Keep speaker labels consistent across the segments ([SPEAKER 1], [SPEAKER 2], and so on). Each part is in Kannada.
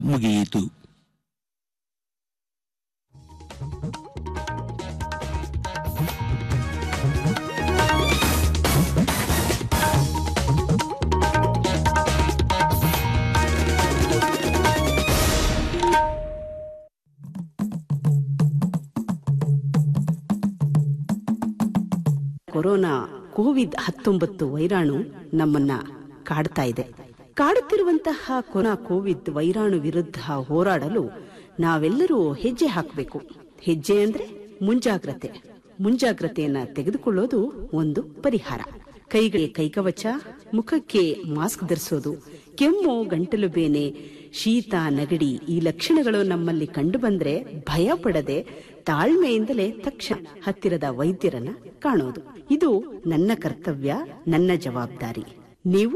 [SPEAKER 1] ಮುಗಿಯಿತು
[SPEAKER 2] ಕೊರೋನಾ ಕೋವಿಡ್ ಹತ್ತೊಂಬತ್ತು ವೈರಾಣು ನಮ್ಮನ್ನ ಕಾಡ್ತಾ ಇದೆ ಕಾಡುತ್ತಿರುವಂತಹ ಕೊರೋನಾ ಕೋವಿಡ್ ವೈರಾಣು ವಿರುದ್ಧ ಹೋರಾಡಲು ನಾವೆಲ್ಲರೂ ಹೆಜ್ಜೆ ಹಾಕಬೇಕು ಹೆಜ್ಜೆ ಅಂದ್ರೆ ಮುಂಜಾಗ್ರತೆ ಮುಂಜಾಗ್ರತೆಯನ್ನ ತೆಗೆದುಕೊಳ್ಳೋದು ಒಂದು ಪರಿಹಾರ ಕೈಗೆ ಕೈಕವಚ ಮುಖಕ್ಕೆ ಮಾಸ್ಕ್ ಧರಿಸೋದು ಕೆಮ್ಮು ಗಂಟಲು ಬೇನೆ ಶೀತ ನಗಡಿ ಈ ಲಕ್ಷಣಗಳು ನಮ್ಮಲ್ಲಿ ಕಂಡುಬಂದ್ರೆ ಭಯ ಪಡದೆ ತಾಳ್ಮೆಯಿಂದಲೇ ತಕ್ಷಣ ಹತ್ತಿರದ ವೈದ್ಯರನ್ನ ಕಾಣೋದು ಇದು ನನ್ನ ಕರ್ತವ್ಯ ನನ್ನ ಜವಾಬ್ದಾರಿ ನೀವು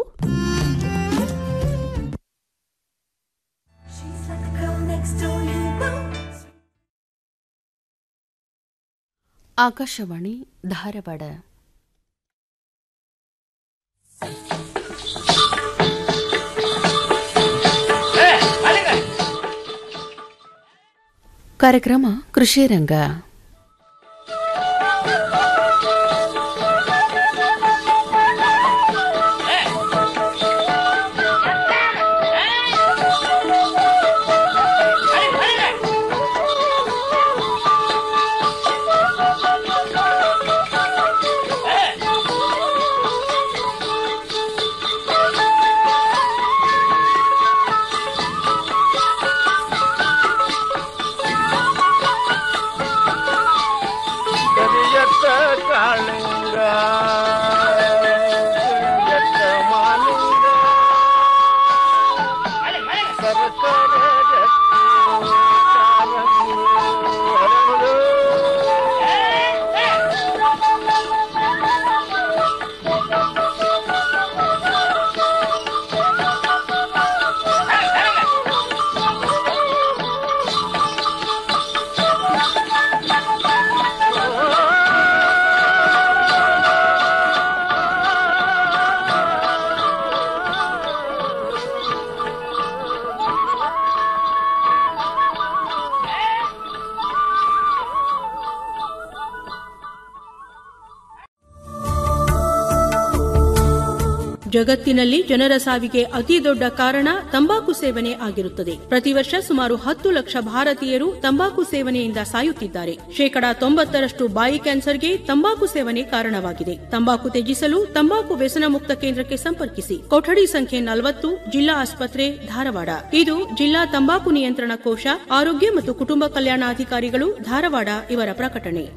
[SPEAKER 3] She's like the girl next door, you know.
[SPEAKER 4] Akashvani Dharwad ಕಾರ್ಯಕ್ರಮ ಕೃಷಿ ರಂಗ
[SPEAKER 5] ಕರಿಯತ್ತ ಕಾಳಿಂಗ ಕರಿಯತ್ತ ಮಾಲಿಂಗ ಸರ್ಕಾರ
[SPEAKER 6] ಜಗತ್ತಿನಲ್ಲಿ ಜನರ ಸಾವಿಗೆ ಅತಿ ದೊಡ್ಡ ಕಾರಣ ತಂಬಾಕು ಸೇವನೆ ಆಗಿರುತ್ತದೆ ಪ್ರತಿ ವರ್ಷ ಸುಮಾರು ಹತ್ತು ಲಕ್ಷ ಭಾರತೀಯರು ತಂಬಾಕು ಸೇವನೆಯಿಂದ ಸಾಯುತ್ತಿದ್ದಾರೆ ಶೇಕಡಾ ತೊಂಬತ್ತರಷ್ಟು ಬಾಯಿ ಕ್ಯಾನ್ಸರ್ಗೆ ತಂಬಾಕು ಸೇವನೆ ಕಾರಣವಾಗಿದೆ ತಂಬಾಕು ತ್ಯಜಿಸಲು ತಂಬಾಕು ವ್ಯಸನ ಮುಕ್ತ ಕೇಂದ್ರಕ್ಕೆ ಸಂಪರ್ಕಿಸಿ ಕೊಠಡಿ ಸಂಖ್ಯೆ ನಲವತ್ತು ಜಿಲ್ಲಾ ಆಸ್ಪತ್ರೆ ಧಾರವಾಡ ಇದು ಜಿಲ್ಲಾ ತಂಬಾಕು ನಿಯಂತ್ರಣ ಕೋಶ ಆರೋಗ್ಯ ಮತ್ತು ಕುಟುಂಬ ಕಲ್ಯಾಣಾಧಿಕಾರಿಗಳು ಧಾರವಾಡ ಇವರ ಪ್ರಕಟಣೆ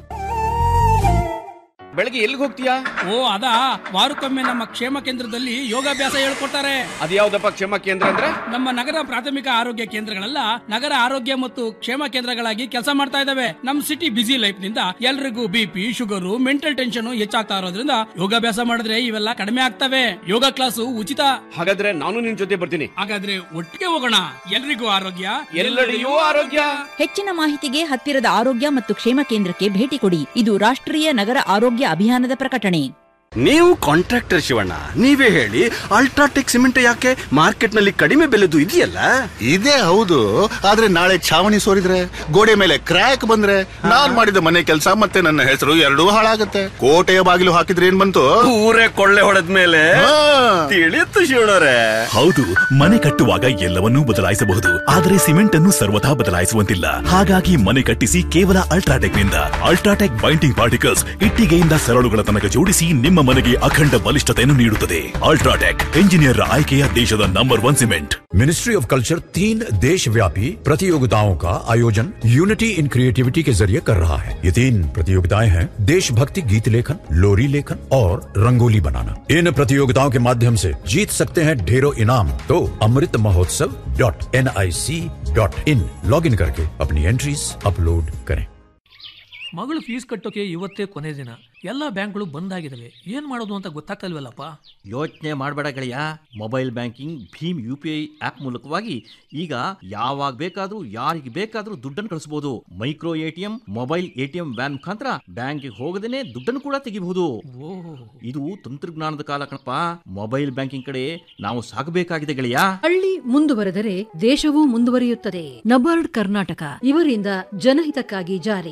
[SPEAKER 7] ಬೆಳಗ್ಗೆ ಎಲ್ಲಿಗೆ ಹೋಗ್ತೀಯಾ
[SPEAKER 8] ಓ ಅದಾ ವಾರಕ್ಕೊಮ್ಮೆ ನಮ್ಮ ಕ್ಷೇಮ ಕೇಂದ್ರದಲ್ಲಿ ಯೋಗಾಭ್ಯಾಸ ಹೇಳ್ಕೊಡ್ತಾರೆ
[SPEAKER 7] ಅದ್ಯಾವ್ದಪ್ಪ ಕ್ಷೇಮ ಕೇಂದ್ರ ಅಂದ್ರೆ
[SPEAKER 8] ನಮ್ಮ ನಗರ ಪ್ರಾಥಮಿಕ ಆರೋಗ್ಯ ಕೇಂದ್ರಗಳೆಲ್ಲ ನಗರ ಆರೋಗ್ಯ ಮತ್ತು ಕ್ಷೇಮ ಕೇಂದ್ರಗಳಾಗಿ ಕೆಲಸ ಮಾಡ್ತಾ ಇದಾವೆ ನಮ್ ಸಿಟಿ ಬಿಸಿ ಲೈಫ್ ನಿಂದ ಎಲ್ರಿಗೂ ಬಿಪಿ ಶುಗರು ಮೆಂಟಲ್ ಟೆನ್ಷನ್ ಹೆಚ್ಚಾಗ್ತಾ ಇರೋದ್ರಿಂದ ಯೋಗಾಭ್ಯಾಸ ಮಾಡಿದ್ರೆ ಇವೆಲ್ಲ ಕಡಿಮೆ ಆಗ್ತವೆ ಯೋಗ ಕ್ಲಾಸು ಉಚಿತ
[SPEAKER 7] ಹಾಗಾದ್ರೆ ನಾನು ನಿನ್ ಜೊತೆ ಬರ್ತೀನಿ
[SPEAKER 8] ಹಾಗಾದ್ರೆ ಒಟ್ಟಿಗೆ ಹೋಗೋಣ ಎಲ್ರಿಗೂ ಆರೋಗ್ಯ
[SPEAKER 7] ಎಲ್ಲೆಡೆಯೂ ಆರೋಗ್ಯ
[SPEAKER 9] ಹೆಚ್ಚಿನ ಮಾಹಿತಿಗೆ ಹತ್ತಿರದ ಆರೋಗ್ಯ ಮತ್ತು ಕ್ಷೇಮ ಕೇಂದ್ರಕ್ಕೆ ಭೇಟಿ ಕೊಡಿ ಇದು ರಾಷ್ಟ್ರೀಯ ನಗರ ಆರೋಗ್ಯ ಅಭಿಯಾನದ ಪ್ರಕಟಣೆ
[SPEAKER 10] ನೀವು ಕಾಂಟ್ರಾಕ್ಟರ್ ಶಿವಣ್ಣ ನೀವೇ ಹೇಳಿ ಅಲ್ಟ್ರಾಟೆಕ್ ಸಿಮೆಂಟ್ ಯಾಕೆ ಮಾರ್ಕೆಟ್ ನಲ್ಲಿ ಕಡಿಮೆ ಬೆಲೆದು ಇದೆಯಲ್ಲ
[SPEAKER 11] ಇದೇ ಹೌದು ಆದ್ರೆ ನಾಳೆ ಛಾವಣಿ ಸೋರಿದ್ರೆ ಗೋಡೆ ಮೇಲೆ ಕ್ರ್ಯಾಕ್ ಬಂದ್ರೆ ನಾನ್ ಮಾಡಿದ ಮನೆ ಕೆಲಸ ಮತ್ತೆ ನನ್ನ ಹೆಸರು ಎರಡೂ ಹಾಳಾಗತ್ತೆ ಕೋಟೆಯ ಬಾಗಿಲು ಹಾಕಿದ್ರೆ ಏನ್ ಬಂತು
[SPEAKER 10] ಊರೇ ಕೊಳ್ಳೆ ಹೊಡೆದ್ಮೇಲೆ
[SPEAKER 11] ಹಾ.
[SPEAKER 10] ತಿಳಿಯುತ್ತು ಶಿವಣ್ಣರೇ
[SPEAKER 12] ಹೌದು ಮನೆ ಕಟ್ಟುವಾಗ ಎಲ್ಲವನ್ನೂ ಬದಲಾಯಿಸಬಹುದು ಆದರೆ ಸಿಮೆಂಟ್ ಅನ್ನು ಸರ್ವಥಾ ಬದಲಾಯಿಸುವಂತಿಲ್ಲ ಹಾಗಾಗಿ ಮನೆ ಕಟ್ಟಿಸಿ ಕೇವಲ ಅಲ್ಟ್ರಾಟೆಕ್ ನಿಂದ ಅಲ್ಟ್ರಾಟೆಕ್ ಬೈಂಡಿಂಗ್ ಪಾರ್ಟಿಕಲ್ಸ್ ಇಟ್ಟಿಗೆಯಿಂದ ಸರಳುಗಳ ತನಕ ಜೋಡಿಸಿ ನಿಮ್ಮ ಮನೆಗೆ ಅಖಂಡ ಬಲಿಷ್ಠತೆಯನ್ನು ನೀಡುತ್ತದೆ ಅಲ್ಟ್ರಾಟೆಕ್ ಎಂಜಿನಿಯರ್ ಆಯ್ಕೆಯ ದೇಶದ number one cement
[SPEAKER 13] ministry of culture तीन देश व्यापी प्रतियोगिताओं का आयोजन यूनिटी इन क्रिएटिविटी के जरिए कर रहा है ये तीन प्रतियोगिताएं हैं देशभक्ति गीत लेखन लोरी लेखन और रंगोली बनाना इन प्रतियोगिताओं के माध्यम से जीत सकते हैं ढेरों इनाम तो Amrit Mahotsav dot N I C dot in log in करके अपनी एंट्रीज अपलोड करें
[SPEAKER 14] ಮಗಳು ಫೀಸ್ ಕಟ್ಟೋಕೆ ಇವತ್ತೇ ಕೊನೆ ದಿನ
[SPEAKER 8] ಎಲ್ಲ ಬ್ಯಾಂಕ್ಗಳು ಬಂದ್ ಆಗಿದಾವೆ ಏನ್ ಮಾಡೋದು ಅಂತ ಗೊತ್ತಾಗ್ತಲ್ವಲ್ಲಪ್ಪ
[SPEAKER 1] ಯೋಚನೆ ಮಾಡಬೇಡ ಗೆಳೆಯ ಮೊಬೈಲ್ ಬ್ಯಾಂಕಿಂಗ್ ಭೀಮ್ ಯು ಪಿ ಐ ಆಪ್ ಮೂಲಕವಾಗಿ ಈಗ ಯಾವಾಗ ಬೇಕಾದ್ರೂ ಯಾರಿಗೆ ಬೇಕಾದ್ರೂ ದುಡ್ಡನ್ನು ಕಳಿಸಬಹುದು micro ATM mobile ATM van ಮುಖಾಂತರ ಬ್ಯಾಂಕಿಗೆ ಹೋಗದೇನೆ ದುಡ್ಡನ್ನು ಕೂಡ ತೆಗಿಬಹುದು ಇದು ತಂತ್ರಜ್ಞಾನದ ಕಾಲ ಕಣಪ್ಪ ಮೊಬೈಲ್ ಬ್ಯಾಂಕಿಂಗ್ ಕಡೆ ನಾವು ಸಾಗಬೇಕಾಗಿದೆ ಗೆಳೆಯ
[SPEAKER 14] ಹಳ್ಳಿ ಮುಂದುವರೆದರೆ ದೇಶವೂ ಮುಂದುವರಿಯುತ್ತದೆ ನಬಾರ್ಡ್ ಕರ್ನಾಟಕ ಇವರಿಂದ ಜನಹಿತಕ್ಕಾಗಿ ಜಾರಿ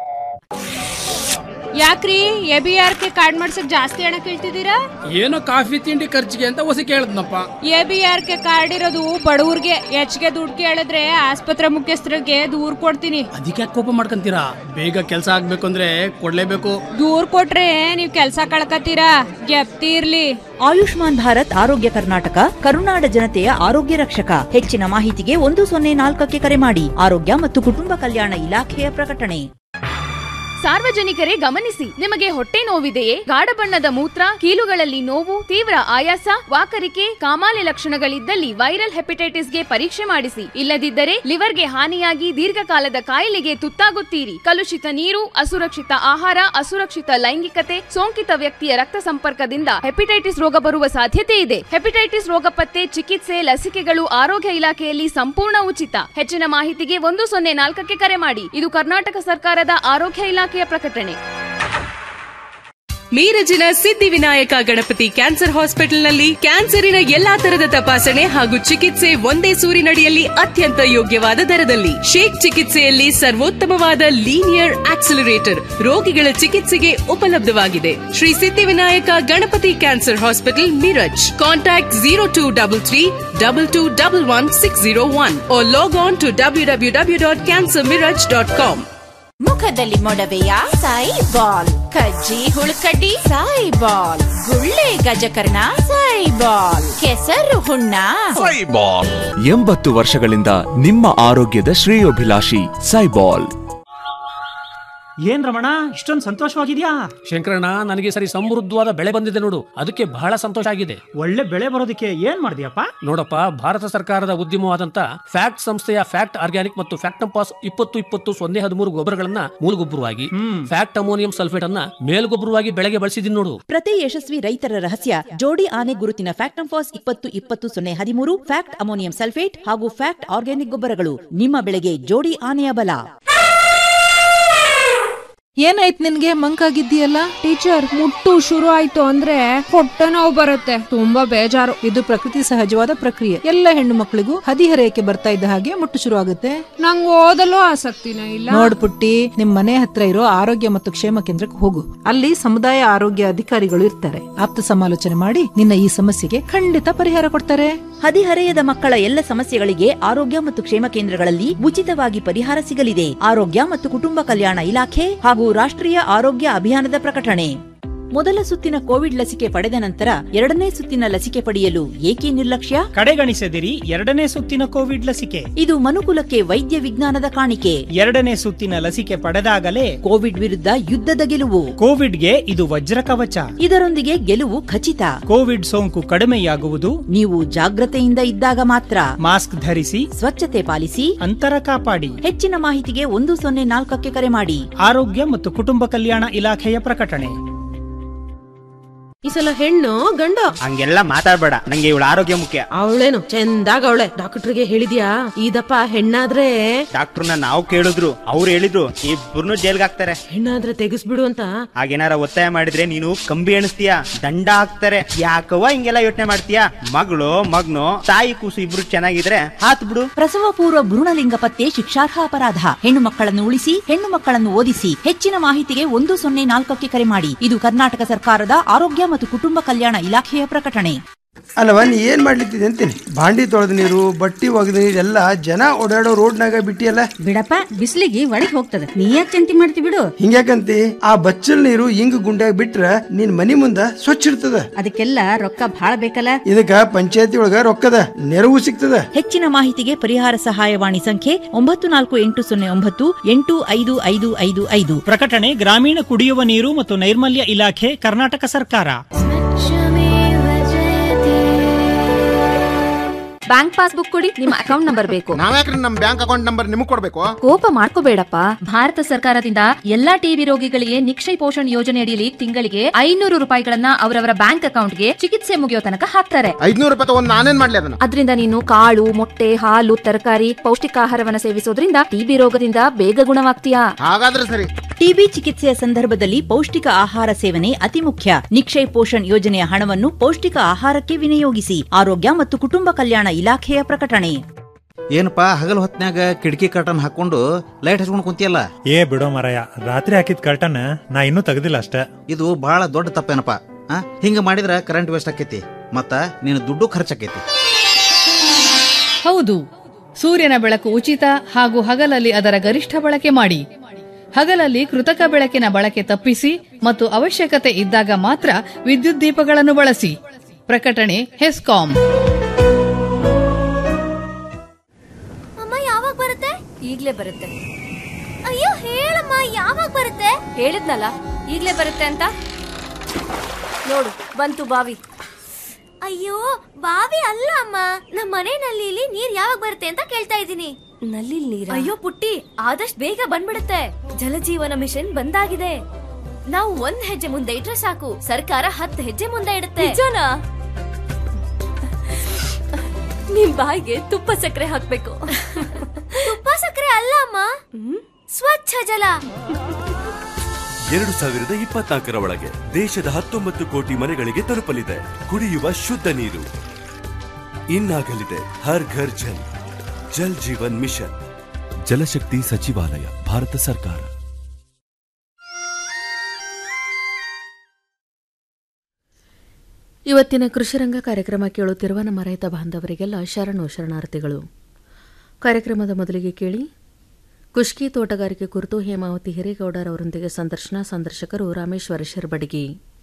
[SPEAKER 15] ಯಾಕ್ರಿ A B R K card ಮಾಡ್ಸಕ್ ಜಾಸ್ತಿ ಹಣ ಕೇಳ್ತಿದ್ದೀರಾ
[SPEAKER 8] ಏನೋ ಕಾಫಿ ತಿಂಡಿ ಖರ್ಚಿಗೆ ಅಂತ ಹೊಸ ಕೇಳದ್ನಪ್ಪ
[SPEAKER 15] A B R K card ಇರೋದು ಬಡವ್ರಿಗೆ ಹೆಚ್ಚಿಗೆ ದುಡ್ಡು ಕೇಳಿದ್ರೆ ಆಸ್ಪತ್ರೆ ಮುಖ್ಯಸ್ಥರಿಗೆ ದೂರ್ ಕೊಡ್ತೀನಿ
[SPEAKER 8] ಅದಕ್ಕೆ ಯಾಕೆ ಕೋಪ ಮಾಡ್ಕೊಂತೀರಾ ಬೇಗ ಕೆಲಸ ಆಗ್ಬೇಕು ಅಂದ್ರೆ ಕೊಡ್ಲೇಬೇಕು
[SPEAKER 15] ದೂರ್ ಕೊಟ್ರೆ ನೀವ್ ಕೆಲ್ಸ ಕಳ್ಕತ್ತೀರಾ ಗೆಪ್ತಿರ್ಲಿ
[SPEAKER 9] ಆಯುಷ್ಮಾನ್ ಭಾರತ್ ಆರೋಗ್ಯ ಕರ್ನಾಟಕ ಕರುನಾಡ ಜನತೆಯ ಆರೋಗ್ಯ ರಕ್ಷಕ ಹೆಚ್ಚಿನ ಮಾಹಿತಿಗೆ ಒಂದು ಸೊನ್ನೆ ನಾಲ್ಕಕ್ಕೆ ಕರೆ ಮಾಡಿ ಆರೋಗ್ಯ ಮತ್ತು ಕುಟುಂಬ ಕಲ್ಯಾಣ ಇಲಾಖೆಯ ಪ್ರಕಟಣೆ
[SPEAKER 16] ಸಾರ್ವಜನಿಕರೇ ಗಮನಿಸಿ ನಿಮಗೆ ಹೊಟ್ಟೆ ನೋವಿದೆಯೇ ಗಾಢ ಬಣ್ಣದ ಮೂತ್ರ ಕೀಲುಗಳಲ್ಲಿ ನೋವು ತೀವ್ರ ಆಯಾಸ ವಾಕರಿಕೆ ಕಾಮಾಲೆ ಲಕ್ಷಣಗಳಿದ್ದಲ್ಲಿ ವೈರಲ್ ಹೆಪಟೈಟಿಸ್ಗೆ ಪರೀಕ್ಷೆ ಮಾಡಿಸಿ ಇಲ್ಲದಿದ್ದರೆ ಲಿವರ್ಗೆ ಹಾನಿಯಾಗಿ ದೀರ್ಘಕಾಲದ ಕಾಯಿಲೆಗೆ ತುತ್ತಾಗುತ್ತೀರಿ ಕಲುಷಿತ ನೀರು ಅಸುರಕ್ಷಿತ ಆಹಾರ ಅಸುರಕ್ಷಿತ ಲೈಂಗಿಕತೆ ಸೋಂಕಿತ ವ್ಯಕ್ತಿಯ ರಕ್ತ ಸಂಪರ್ಕದಿಂದ ಹೆಪಟೈಟಿಸ್ ರೋಗ ಬರುವ ಸಾಧ್ಯತೆ ಇದೆ ಹೆಪಟೈಟಿಸ್ ರೋಗ ಪತ್ತೆ ಚಿಕಿತ್ಸೆ ಲಸಿಕೆಗಳು ಆರೋಗ್ಯ ಇಲಾಖೆಯಲ್ಲಿ ಸಂಪೂರ್ಣ ಉಚಿತ ಹೆಚ್ಚಿನ ಮಾಹಿತಿಗೆ ಒಂದು ಸೊನ್ನೆ ನಾಲ್ಕಕ್ಕೆ ಕರೆ ಮಾಡಿ ಇದು ಕರ್ನಾಟಕ ಸರ್ಕಾರದ ಆರೋಗ್ಯ ಇಲಾಖೆಯ ಪ್ರಕಟಣೆ
[SPEAKER 17] ಮೀರಜಿನ ಸಿದ್ಧಿವಿನಾಯಕ ಗಣಪತಿ ಕ್ಯಾನ್ಸರ್ ಹಾಸ್ಪಿಟಲ್ನಲ್ಲಿ ಕ್ಯಾನ್ಸರಿನ ಎಲ್ಲಾ ತರದ ತಪಾಸಣೆ ಹಾಗೂ ಚಿಕಿತ್ಸೆ ಒಂದೇ ಸೂರಿನಡಿಯಲ್ಲಿ ಅತ್ಯಂತ ಯೋಗ್ಯವಾದ ದರದಲ್ಲಿ ಶೇಕ್ ಚಿಕಿತ್ಸೆಯಲ್ಲಿ ಸರ್ವೋತ್ತಮವಾದ ಲೀನಿಯರ್ ಆಕ್ಸಿಲರೇಟರ್ ರೋಗಿಗಳ ಚಿಕಿತ್ಸೆಗೆ ಉಪಲಬ್ಧವಾಗಿದೆ Shri Siddhivinayak Ganapati cancer hospital Miraj contact zero two double three double two double one six zero one log on to W W W dot cancer Miraj dot com
[SPEAKER 18] ಮುಖದಲ್ಲಿ ಮೊಡವೆಯ ಸಾಯಿ ಬಾಲ್ ಕಜ್ಜಿ ಹುಳುಕಡ್ಡಿ ಸಾಯಿ ಬಾಲ್ ಗುಳ್ಳೆ ಗಜಕರ್ಣ ಸಾಯಿ ಬಾಲ್ ಕೆಸರು ಹುಣ್ಣ
[SPEAKER 19] ಎಂಬತ್ತು ವರ್ಷಗಳಿಂದ ನಿಮ್ಮ ಆರೋಗ್ಯದ ಶ್ರೇಯೋಭಿಲಾಷಿ ಸೈಬಾಲ್
[SPEAKER 20] ಏನ್ ರಮಣ ಇಷ್ಟೊಂದು ಸಂತೋಷವಾಗಿದ್ಯಾ
[SPEAKER 8] ಶಂಕರಣ್ಣ ನನಗೆ ಸರಿ ಸಮೃದ್ಧವಾದ ಬೆಳೆ ಬಂದಿದೆ ನೋಡು ಅದಕ್ಕೆ ಬಹಳ ಸಂತೋಷ ಆಗಿದೆ
[SPEAKER 20] ಒಳ್ಳೆ ಬೆಳೆ ಬರೋದಕ್ಕೆ ಏನ್ ಮಾಡಿದ್ಯಪ್ಪ
[SPEAKER 8] ನೋಡಪ್ಪ ಭಾರತ ಸರ್ಕಾರದ ಉದ್ಯಮವಾದಂತ ಫ್ಯಾಕ್ಟ್ ಸಂಸ್ಥೆಯ ಫ್ಯಾಕ್ಟ್ ಆರ್ಗ್ಯಾನಿಕ್ ಮತ್ತು ಫ್ಯಾಕ್ಟಂಪಾಸ್ ಇಪ್ಪತ್ತು ಇಪ್ಪತ್ತು ಸೊನ್ನೆ ಹದಿಮೂರು ಗೊಬ್ಬರಗಳನ್ನ ಮೂಲಗೊಬ್ಬರವಾಗಿ ಫ್ಯಾಕ್ಟ್ ಅಮೋನಿಯಂ ಸಲ್ಫೇಟ್ ಅನ್ನ ಮೇಲ್ಗೊಬ್ಬರವಾಗಿ ಬೆಳೆಗೆ ಬಳಸಿದೀನಿ ನೋಡು
[SPEAKER 9] ಪ್ರತಿ ಯಶಸ್ವಿ ರೈತರ ರಹಸ್ಯ ಜೋಡಿ ಆನೆ ಗುರುತಿನ ಫ್ಯಾಕ್ಟಂಫಾಸ್ ಇಪ್ಪತ್ತು ಇಪ್ಪತ್ತು ಸೊನ್ನೆ ಹದಿಮೂರು ಫ್ಯಾಕ್ಟ್ ಅಮೋನಿಯಂ ಸಲ್ಫೇಟ್ ಹಾಗೂ ಫ್ಯಾಕ್ಟ್ ಆರ್ಗ್ಯಾನಿಕ್ ಗೊಬ್ಬರಗಳು ನಿಮ್ಮ ಬೆಳೆಗೆ ಜೋಡಿ ಆನೆಯ ಬಲ
[SPEAKER 21] ಏನಾಯ್ತು ನಿನ್ಗೆ ಮಂಕಾಗಿದ್ದೀಯಲ್ಲ
[SPEAKER 15] ಟೀಚರ್ ಮುಟ್ಟು ಶುರು ಆಯ್ತು ಅಂದ್ರೆ ಹೊಟ್ಟೆ ನೋವು ಬರುತ್ತೆ ತುಂಬಾ ಬೇಜಾರು
[SPEAKER 21] ಇದು ಪ್ರಕೃತಿ ಸಹಜವಾದ ಪ್ರಕ್ರಿಯೆ ಎಲ್ಲ ಹೆಣ್ಣು ಮಕ್ಕಳಿಗೂ ಹದಿಹರೆಯಕ್ಕೆ ಬರ್ತಾ ಇದ್ದ ಹಾಗೆ ಮುಟ್ಟು ಶುರು ಆಗುತ್ತೆ
[SPEAKER 15] ನಂಗೆ ಓದಲು ಆಸಕ್ತಿನೇ ಇಲ್ಲ
[SPEAKER 21] ನೋಡ್ ಪುಟ್ಟಿ ನಿಮ್ ಮನೆ ಹತ್ರ ಇರೋ ಆರೋಗ್ಯ ಮತ್ತು ಕ್ಷೇಮ ಕೇಂದ್ರಕ್ಕೆ ಹೋಗು ಅಲ್ಲಿ ಸಮುದಾಯ ಆರೋಗ್ಯ ಅಧಿಕಾರಿಗಳು ಇರ್ತಾರೆ ಆಪ್ತ ಸಮಾಲೋಚನೆ ಮಾಡಿ ನಿನ್ನ ಈ ಸಮಸ್ಯೆಗೆ ಖಂಡಿತ ಪರಿಹಾರ ಕೊಡ್ತಾರೆ
[SPEAKER 9] ಹದಿಹರೆಯದ ಮಕ್ಕಳ ಎಲ್ಲ ಸಮಸ್ಯೆಗಳಿಗೆ ಆರೋಗ್ಯ ಮತ್ತು ಕ್ಷೇಮ ಕೇಂದ್ರಗಳಲ್ಲಿ ಉಚಿತವಾಗಿ ಪರಿಹಾರ ಸಿಗಲಿದೆ ಆರೋಗ್ಯ ಮತ್ತು ಕುಟುಂಬ ಕಲ್ಯಾಣ ಇಲಾಖೆ ಹಾಗೂ ರಾಷ್ಟ್ರೀಯ ಆರೋಗ್ಯ ಅಭಿಯಾನದ ಪ್ರಕಟಣೆ ಮೊದಲ ಸುತ್ತಿನ ಕೋವಿಡ್ ಲಸಿಕೆ ಪಡೆದ ನಂತರ ಎರಡನೇ ಸುತ್ತಿನ ಲಸಿಕೆ ಪಡೆಯಲು ಏಕೆ ನಿರ್ಲಕ್ಷ್ಯ
[SPEAKER 20] ಕಡೆಗಣಿಸದಿರಿ ಎರಡನೇ ಸುತ್ತಿನ ಕೋವಿಡ್ ಲಸಿಕೆ
[SPEAKER 9] ಇದು ಮನುಕುಲಕ್ಕೆ ವೈದ್ಯ ವಿಜ್ಞಾನದ ಕಾಣಿಕೆ
[SPEAKER 20] ಎರಡನೇ ಸುತ್ತಿನ ಲಸಿಕೆ ಪಡೆದಾಗಲೇ
[SPEAKER 9] ಕೋವಿಡ್ ವಿರುದ್ಧ ಯುದ್ಧದ ಗೆಲುವು
[SPEAKER 20] ಕೋವಿಡ್ಗೆ ಇದು ವಜ್ರ ಕವಚ
[SPEAKER 9] ಇದರೊಂದಿಗೆ ಗೆಲುವು ಖಚಿತ
[SPEAKER 20] ಕೋವಿಡ್ ಸೋಂಕು ಕಡಿಮೆಯಾಗುವುದು
[SPEAKER 9] ನೀವು ಜಾಗ್ರತೆಯಿಂದ ಇದ್ದಾಗ ಮಾತ್ರ
[SPEAKER 20] ಮಾಸ್ಕ್ ಧರಿಸಿ
[SPEAKER 9] ಸ್ವಚ್ಛತೆ ಪಾಲಿಸಿ
[SPEAKER 20] ಅಂತರ ಕಾಪಾಡಿ
[SPEAKER 9] ಹೆಚ್ಚಿನ ಮಾಹಿತಿಗೆ ಒಂದು ಸೊನ್ನೆ ನಾಲ್ಕಕ್ಕೆ ಕರೆ ಮಾಡಿ
[SPEAKER 20] ಆರೋಗ್ಯ ಮತ್ತು ಕುಟುಂಬ ಕಲ್ಯಾಣ ಇಲಾಖೆಯ ಪ್ರಕಟಣೆ
[SPEAKER 14] ಈ ಸಲ ಹೆಣ್ಣು ಗಂಡು
[SPEAKER 22] ಹಂಗೆಲ್ಲ ಮಾತಾಡ್ಬೇಡ ನಂಗೆ ಇವಳ ಆರೋಗ್ಯ ಮುಖ್ಯ
[SPEAKER 14] ಅವಳೇನು ಚಂದಾಗ ಅವಳೆ ಡಾಕ್ಟರ್ಗೆ ಹೇಳಿದ್ಯಾ ಇದಪ್ಪ ಹೆಣ್ಣಾದ್ರೆ
[SPEAKER 22] ಡಾಕ್ಟರ್ನ ನಾವು ಕೇಳಿದ್ರು ಅವ್ರು ಹೇಳಿದ್ರು ಇಬ್ಬರನ್ನು ಜೈಲ್ಗೆ ಹಾಕ್ತಾರೆ
[SPEAKER 14] ಹೆಣ್ಣಾದ್ರೆ ತೆಗಿಸ್ಬಿಡು ಅಂತ
[SPEAKER 22] ಹಾಗೇನಾರ ಒತ್ತಾಯ ಮಾಡಿದ್ರೆ ನೀನು ಕಂಬಿ ಎಣಿಸ್ತೀಯ ದಂಡ ಹಾಕ್ತಾರೆ ಯಾಕವ್ವ ಹಿಂಗೆಲ್ಲ ಯೋಚನೆ ಮಾಡ್ತೀಯ ಮಗಳು ಮಗ್ನು ತಾಯಿ ಕೂಸು ಇಬ್ರು ಚೆನ್ನಾಗಿದ್ರೆ ಹಾತ್ ಬಿಡು
[SPEAKER 9] ಪ್ರಸವ ಪೂರ್ವ ಭ್ರೂಣಲಿಂಗ ಪತ್ತೆ ಶಿಕ್ಷಾರ್ಹ ಅಪರಾಧ ಹೆಣ್ಣು ಮಕ್ಕಳನ್ನು ಉಳಿಸಿ ಹೆಣ್ಣು ಮಕ್ಕಳನ್ನು ಓದಿಸಿ ಹೆಚ್ಚಿನ ಮಾಹಿತಿಗೆ ಒಂದು ಸೊನ್ನೆ ನಾಲ್ಕಕ್ಕೆ ಕರೆ ಮಾಡಿ ಇದು ಕರ್ನಾಟಕ ಸರ್ಕಾರದ ಆರೋಗ್ಯ ಮತ್ತು ಕುಟುಂಬ ಕಲ್ಯಾಣ ಇಲಾಖೆಯ ಪ್ರಕಟಣೆ
[SPEAKER 23] ಅಲ್ಲವ ನೀ ಏನ್ ಮಾಡ್ಲಿತ್ತಿದೆ ಅಂತೀನಿ ಬಾಂಡಿ ತೊಳೆದ ನೀರು ಬಟ್ಟಿ ಒಗೆದ ನೀರು ಎಲ್ಲ ಜನ ಓಡಾಡೋ ರೋಡ್ನಾಗ ಬಿಟ್ಟಿಯಲ್ಲ
[SPEAKER 24] ಬಿಡಪ್ಪ ಬಿಸಿಲಿಗೆ ಒಳಗ್ ಹೋಗ್ತದೆ ನೀ ಯಾಕೆ ಚಿಂತೆ ಮಾಡ್ತಿ ಬಿಡು
[SPEAKER 23] ಹಿಂಗ್ಯಾಕಂತಿ ಆ ಬಚ್ಚಲ್ ನೀರು ಹಿಂಗ್ ಗುಂಡ್ಯಾಗ ಬಿಟ್ರ ನಿನ್ ಮನಿ ಮುಂದ ಸ್ವಚ್ಛ ಇರ್ತದ
[SPEAKER 24] ಅದಕ್ಕೆಲ್ಲ ರೊಕ್ಕ ಭಾಳ ಬೇಕಲ್ಲ
[SPEAKER 23] ಇದಕ್ಕ ಪಂಚಾಯತಿ ಒಳಗ ರೊಕ್ಕದ ನೆರವು ಸಿಗ್ತದ
[SPEAKER 9] ಹೆಚ್ಚಿನ ಮಾಹಿತಿಗೆ ಪರಿಹಾರ ಸಹಾಯವಾಣಿ ಸಂಖ್ಯೆ ಒಂಬತ್ತು ನಾಲ್ಕು ಎಂಟು ಸೊನ್ನೆ ಒಂಬತ್ತು ಎಂಟು ಐದು ಐದು ಐದು ಐದು
[SPEAKER 20] ಪ್ರಕಟಣೆ ಗ್ರಾಮೀಣ ಕುಡಿಯುವ ನೀರು ಮತ್ತು ನೈರ್ಮಲ್ಯ ಇಲಾಖೆ ಕರ್ನಾಟಕ ಸರ್ಕಾರ
[SPEAKER 2] ಬ್ಯಾಂಕ್ ಪಾಸ್ಬುಕ್ ಕೊಡಿ ನಿಮ್ಮ ಅಕೌಂಟ್ ನಂಬರ್ ಬೇಕು
[SPEAKER 3] ನಾವ್ಯಾಕ್ರಿ ನಮ್ ಬ್ಯಾಂಕ್ ಅಕೌಂಟ್ ನಂಬರ್ ನಿಮಗ್ ಕೊಡ್ಬೇಕು
[SPEAKER 2] ಕೋಪ ಮಾಡ್ಕೋಬೇಡಪ್ಪ ಭಾರತ ಸರ್ಕಾರದಿಂದ ಎಲ್ಲಾ ಟಿಬಿ ರೋಗಿಗಳಿಗೆ ನಿಕ್ಷಯ ಪೋಷಣ್ ಯೋಜನೆ ಅಡಿಯಲ್ಲಿ ತಿಂಗಳಿಗೆ ಐನೂರು ರೂಪಾಯಿಗಳನ್ನ ಅವರವರ ಬ್ಯಾಂಕ್ ಅಕೌಂಟ್ಗೆ ಚಿಕಿತ್ಸೆ ಮುಗಿಯೋ ತನಕ ಹಾಕ್ತಾರೆ
[SPEAKER 3] ಐದ್ನೂರು ರೂಪಾಯಿ ತಗೊಂಡ್ ನಾನೇನ್ ಮಾಡ್ಲಿ ಅದನ್ನ
[SPEAKER 2] ಅದರಿಂದ ನೀನು ಕಾಳು ಮೊಟ್ಟೆ ಹಾಲು ತರಕಾರಿ ಪೌಷ್ಟಿಕಾಹಾರವನ್ನ ಸೇವಿಸೋದ್ರಿಂದ ಟಿಬಿ ರೋಗದಿಂದ ಬೇಗ ಗುಣವಾಗ್ತೀಯಾ
[SPEAKER 3] ಹಾಗಾದ್ರೆ ಸರಿ
[SPEAKER 9] ಟಿಬಿ ಚಿಕಿತ್ಸೆಯ ಸಂದರ್ಭದಲ್ಲಿ ಪೌಷ್ಟಿಕ ಆಹಾರ ಸೇವನೆ ಅತಿ ಮುಖ್ಯ ನಿಕ್ಷಯ್ ಪೋಷಣ್ ಯೋಜನೆಯ ಹಣವನ್ನು ಪೌಷ್ಟಿಕ ಆಹಾರಕ್ಕೆ ವಿನಿಯೋಗಿಸಿ ಆರೋಗ್ಯ ಮತ್ತು ಕುಟುಂಬ ಕಲ್ಯಾಣ ಇಲಾಖೆಯ ಪ್ರಕಟಣೆ
[SPEAKER 4] ಏನಪ್ಪಾ ಹಗಲ್ ಹೊತ್ನ್ಯಾಗ ಕಿಟಕಿ ಕರ್ಟನ್ ಹಾಕೊಂಡು ಲೈಟ್ ಹಚ್ಕೊಂಡು ಕುಂತಿಯಲ್ಲ
[SPEAKER 5] ಏ ಬಿಡೋ ಮರಯ ರಾತ್ರಿ ಹಾಕಿದ ಕರ್ಟನ್ ನಾ ಇನ್ನೂ ತೆಗ್ದಿಲ್ಲ ಅಷ್ಟೇ
[SPEAKER 4] ಇದು ಬಹಳ ದೊಡ್ಡ ತಪ್ಪೇನಪ್ಪ ಆ ಹಿಂಗ ಮಾಡಿದ್ರ ಕರೆಂಟ್ ವೇಸ್ಟ್ ಆಕೈತಿ ಮತ್ತ ನೀನು ದುಡ್ಡು ಖರ್ಚಾಕೈತಿ
[SPEAKER 25] ಹೌದು ಸೂರ್ಯನ ಬೆಳಕು ಉಚಿತ ಹಾಗೂ ಹಗಲಲ್ಲಿ ಅದರ ಗರಿಷ್ಠ ಬಳಕೆ ಮಾಡಿ ಹಗಲಲ್ಲಿ ಕೃತಕ ಬೆಳಕಿನ ಬಳಕೆ ತಪ್ಪಿಸಿ ಮತ್ತು ಅವಶ್ಯಕತೆ ಇದ್ದಾಗ ಮಾತ್ರ ವಿದ್ಯುತ್ ದೀಪಗಳನ್ನು ಬಳಸಿ ಪ್ರಕಟಣೆ ಹೆಸ್ಕಾಂ
[SPEAKER 26] ಅಮ್ಮ ಯಾವಾಗ ಬರುತ್ತೆ ಈಗ್ಲೇ ಬರುತ್ತೆ ಅಯ್ಯೋ ಹೇಳಮ್ಮ ಯಾವಾಗ ಬರುತ್ತೆ ಹೇಳಿದ್ನಲ್ಲ ಈಗ್ಲೇ ಬರುತ್ತೆ ಅಂತ ನೋಡು ಬಂತು ಬಾವಿ ಅಯ್ಯೋ ಬಾವಿ ಅಲ್ಲ ಅಮ್ಮ ನಮ್ಮ ಮನೆ ನಲ್ಲಿಲಿ ನೀರ್ ಯಾವಾಗ ಬರುತ್ತೆ ಅಂತ ಕೇಳ್ತಾ ಇದ್ದೀನಿ ನಲ್ಲಿ ನೀರ ಅಯ್ಯೋ ಪುಟ್ಟಿ ಆದಷ್ಟು ಬೇಗ ಬಂದ್ಬಿಡುತ್ತೆ ಜಲಜೀವನ ಮಿಷನ್ ಬಂದಾಗಿದೆ ನಾವು ಒಂದ್ ಹೆಜ್ಜೆ ಮುಂದೆ ಇಟ್ರೆ ಸಾಕು ಸರ್ಕಾರ ಹತ್ತು ಹೆಜ್ಜೆ ಮುಂದೆ ಇಡುತ್ತೆ ನಿಜನಾ ನಿಮ್ ಬಾಯಿಗೆ ತುಪ್ಪ ಸಕ್ಕರೆ ಹಾಕ್ಬೇಕು ತುಪ್ಪ ಸಕ್ಕರೆ ಅಲ್ಲ ಅಮ್ಮ ಸ್ವಚ್ಛ ಜಲ
[SPEAKER 27] ಎರಡು ಸಾವಿರದ ಇಪ್ಪತ್ನಾಲ್ಕರ ಒಳಗೆ ದೇಶದ ಹತ್ತೊಂಬತ್ತು ಕೋಟಿ ಮನೆಗಳಿಗೆ ತಲುಪಲಿದೆ ಕುಡಿಯುವ ಶುದ್ಧ ನೀರು ಇನ್ನಾಗಲಿದೆ ಹರ್ ಘರ್ ಜಲ್ ಜಲ್ ಜೀವನ್ ಮಿಷನ್ ಜಲಶಕ್ತಿ ಸಚಿವಾಲಯ ಭಾರತ ಸರ್ಕಾರ
[SPEAKER 14] ಇವತ್ತಿನ ಕೃಷಿರಂಗ ಕಾರ್ಯಕ್ರಮ ಕೇಳುತ್ತಿರುವ ನಮ್ಮ ರೈತ ಬಾಂಧವರಿಗೆಲ್ಲ ಶರಣು ಶರಣಾರ್ಥಿಗಳು ಕಾರ್ಯಕ್ರಮದ ಮೊದಲಿಗೆ ಕೇಳಿ ಕುಷ್ಕಿ ತೋಟಗಾರಿಕೆ ಕುರಿತು ಹೇಮಾವತಿ ಹಿರೇಗೌಡರ್ ಅವರೊಂದಿಗೆ ಸಂದರ್ಶನ ಸಂದರ್ಶಕರು ರಾಮೇಶ್ವರ ಶರ್ಬಡಗಿ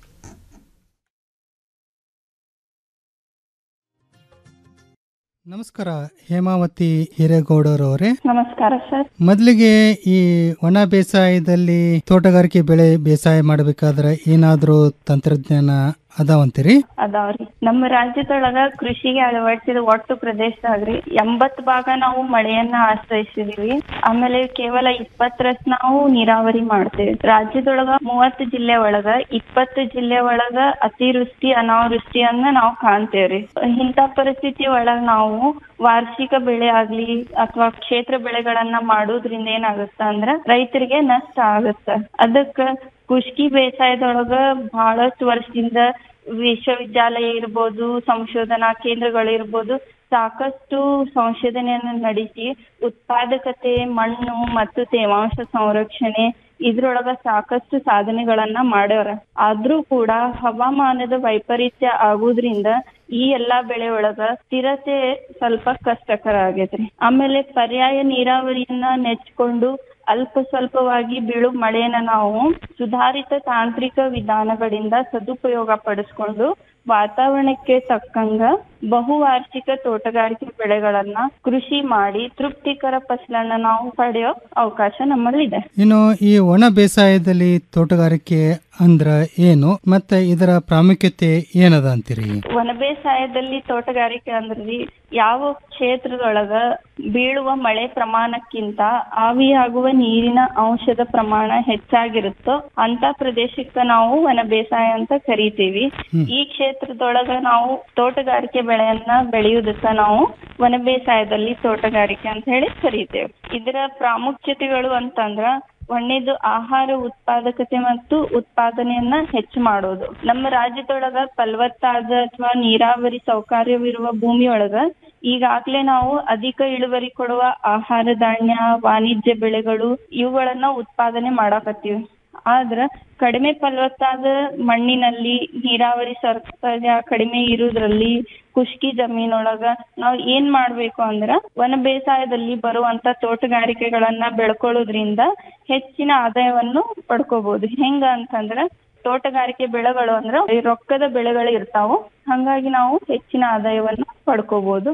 [SPEAKER 28] ನಮಸ್ಕಾರ ಹೇಮಾವತಿ ಹಿರೇಗೌಡರವರೇ
[SPEAKER 29] ನಮಸ್ಕಾರ ಸರ್
[SPEAKER 28] ಮೊದಲಿಗೆ ಈ ಒಣ ಬೇಸಾಯದಲ್ಲಿ ತೋಟಗಾರಿಕೆ ಬೆಳೆ ಬೇಸಾಯ ಮಾಡಬೇಕಾದ್ರೆ ಏನಾದರೂ ತಂತ್ರಜ್ಞಾನ ಅದಾವಂತೀರಿ
[SPEAKER 29] ಅದಾವ್ರಿ ನಮ್ಮ ರಾಜ್ಯದೊಳಗ ಕೃಷಿಗೆ ಅಳವಡಿಸಿದ ಒಟ್ಟು ಪ್ರದೇಶದಾಗ್ರಿ ಎಂಬತ್ ಭಾಗ ನಾವು ಮಳೆಯನ್ನ ಆಶ್ರಯಿಸಿದೀವಿ ಆಮೇಲೆ ಕೇವಲ ಇಪ್ಪತ್ತರಷ್ಟು ನಾವು ನೀರಾವರಿ ಮಾಡ್ತೇವೆ ರಾಜ್ಯದೊಳಗ ಮೂವತ್ತು ಜಿಲ್ಲೆ ಒಳಗ ಇಪ್ಪತ್ತು ಜಿಲ್ಲೆ ಒಳಗ ಅತಿವೃಷ್ಟಿ ಅನಾವೃಷ್ಟಿಯನ್ನ ನಾವು ಕಾಣ್ತೇವ್ರಿ ಇಂಥ ಪರಿಸ್ಥಿತಿ ಒಳಗ ನಾವು ವಾರ್ಷಿಕ ಬೆಳೆ ಆಗ್ಲಿ ಅಥವಾ ಕ್ಷೇತ್ರ ಬೆಳೆಗಳನ್ನ ಮಾಡೋದ್ರಿಂದ ಏನಾಗುತ್ತ ಅಂದ್ರ ರೈತರಿಗೆ ನಷ್ಟ ಆಗುತ್ತ ಅದಕ್ಕ ಕುಷ್ಕಿ ಬೇಸಾಯದೊಳಗ ಬಹಳಷ್ಟು ವರ್ಷದಿಂದ ವಿಶ್ವವಿದ್ಯಾಲಯ ಇರ್ಬೋದು ಸಂಶೋಧನಾ ಕೇಂದ್ರಗಳಿರ್ಬೋದು ಸಾಕಷ್ಟು ಸಂಶೋಧನೆಯನ್ನು ನಡೆಸಿ ಉತ್ಪಾದಕತೆ ಮಣ್ಣು ಮತ್ತು ತೇವಾಂಶ ಸಂರಕ್ಷಣೆ ಇದ್ರೊಳಗ ಸಾಕಷ್ಟು ಸಾಧನೆಗಳನ್ನ ಮಾಡ್ಯಾರ ಆದ್ರೂ ಕೂಡ ಹವಾಮಾನದ ವೈಪರೀತ್ಯ ಆಗುದ್ರಿಂದ ಈ ಎಲ್ಲಾ ಬೆಳೆ ಒಳಗ ಸ್ಥಿರತೆ ಸ್ವಲ್ಪ ಕಷ್ಟಕರ ಆಗೈತ್ರಿ ಆಮೇಲೆ ಪರ್ಯಾಯ ನೀರಾವರಿಯನ್ನ ನೆಚ್ಕೊಂಡು ಅಲ್ಪ ಸ್ವಲ್ಪವಾಗಿ ಬೀಳು ಮಳೆಯನ್ನ ನಾವು ಸುಧಾರಿತ ತಾಂತ್ರಿಕ ವಿಧಾನಗಳಿಂದ ಸದುಪಯೋಗ ಪಡಿಸ್ಕೊಂಡು ವಾತಾವರಣಕ್ಕೆ ತಕ್ಕಂಗ ಬಹುವಾರ್ಷಿಕ ತೋಟಗಾರಿಕೆ ಬೆಳೆಗಳನ್ನ ಕೃಷಿ ಮಾಡಿ ತೃಪ್ತಿಕರ ಫಸಲನ್ನ ನಾವು ಪಡೆಯೋ ಅವಕಾಶ ನಮ್ಮಲ್ಲಿದೆ
[SPEAKER 28] ಇನ್ನು ಈ ಒಣ ಬೇಸಾಯದಲ್ಲಿ ತೋಟಗಾರಿಕೆ ಅಂದ್ರ ಏನು ಮತ್ತೆ ಇದರ ಪ್ರಾಮುಖ್ಯತೆ ಏನದ ಅಂತೀರಿ
[SPEAKER 29] ವನ ಬೇಸಾಯದಲ್ಲಿ ತೋಟಗಾರಿಕೆ ಅಂದ್ರಿ ಯಾವ ಕ್ಷೇತ್ರದೊಳಗ ಬೀಳುವ ಮಳೆ ಪ್ರಮಾಣಕ್ಕಿಂತ ಆವಿಯಾಗುವ ನೀರಿನ ಅಂಶದ ಪ್ರಮಾಣ ಹೆಚ್ಚಾಗಿರುತ್ತೋ ಅಂತ ಪ್ರದೇಶಕ್ಕ ನಾವು ವನ ಬೇಸಾಯ ಅಂತ ಕರಿತೀವಿ ಈ ಕ್ಷೇತ್ರದೊಳಗ ನಾವು ತೋಟಗಾರಿಕೆ ಬೆಳೆಯನ್ನ ಬೆಳೆಯುವುದಕ್ಕ ನಾವು ವನ ಬೇಸಾಯದಲ್ಲಿ ತೋಟಗಾರಿಕೆ ಅಂತ ಹೇಳಿ ಕರೀತೇವೆ ಇದರ ಪ್ರಾಮುಖ್ಯತೆಗಳು ಅಂತಂದ್ರ ಒಂದೇದು ಆಹಾರ ಉತ್ಪಾದಕತೆ ಮತ್ತು ಉತ್ಪಾದನೆಯನ್ನ ಹೆಚ್ಚು ಮಾಡೋದು ನಮ್ಮ ರಾಜ್ಯದೊಳಗ ಫಲವತ್ತಾದ ಅಥವಾ ನೀರಾವರಿ ಸೌಕರ್ಯವಿರುವ ಭೂಮಿಯೊಳಗ ಈಗಾಗ್ಲೇ ನಾವು ಅಧಿಕ ಇಳುವರಿ ಕೊಡುವ ಆಹಾರ ಧಾನ್ಯ ವಾಣಿಜ್ಯ ಬೆಳೆಗಳು ಇವುಗಳನ್ನ ಉತ್ಪಾದನೆ ಮಾಡಾಕತ್ತೀವಿ ಆದ್ರ ಕಡಿಮೆ ಫಲವತ್ತಾದ ಮಣ್ಣಿನಲ್ಲಿ ನೀರಾವರಿ ಸೌಕರ್ಯ ಕಡಿಮೆ ಇರುವುದ್ರಲ್ಲಿ ಖುಷ್ಕಿ ಜಮೀನೊಳಗ ನಾವ್ ಏನ್ ಮಾಡ್ಬೇಕು ಅಂದ್ರ ವನ ಬೇಸಾಯದಲ್ಲಿ ಬರುವಂತ ತೋಟಗಾರಿಕೆಗಳನ್ನ ಬೆಳ್ಕೊಳ್ಳೋದ್ರಿಂದ ಹೆಚ್ಚಿನ ಆದಾಯವನ್ನು ಪಡ್ಕೋಬಹುದು ಹೆಂಗ ಅಂತಂದ್ರ ತೋಟಗಾರಿಕೆ ಬೆಳೆಗಳು ಅಂದ್ರ ಈ ರೊಕ್ಕದ ಬೆಳೆಗಳು ಇರ್ತಾವು ಹಂಗಾಗಿ ನಾವು ಹೆಚ್ಚಿನ ಆದಾಯವನ್ನು ಪಡ್ಕೋಬಹುದು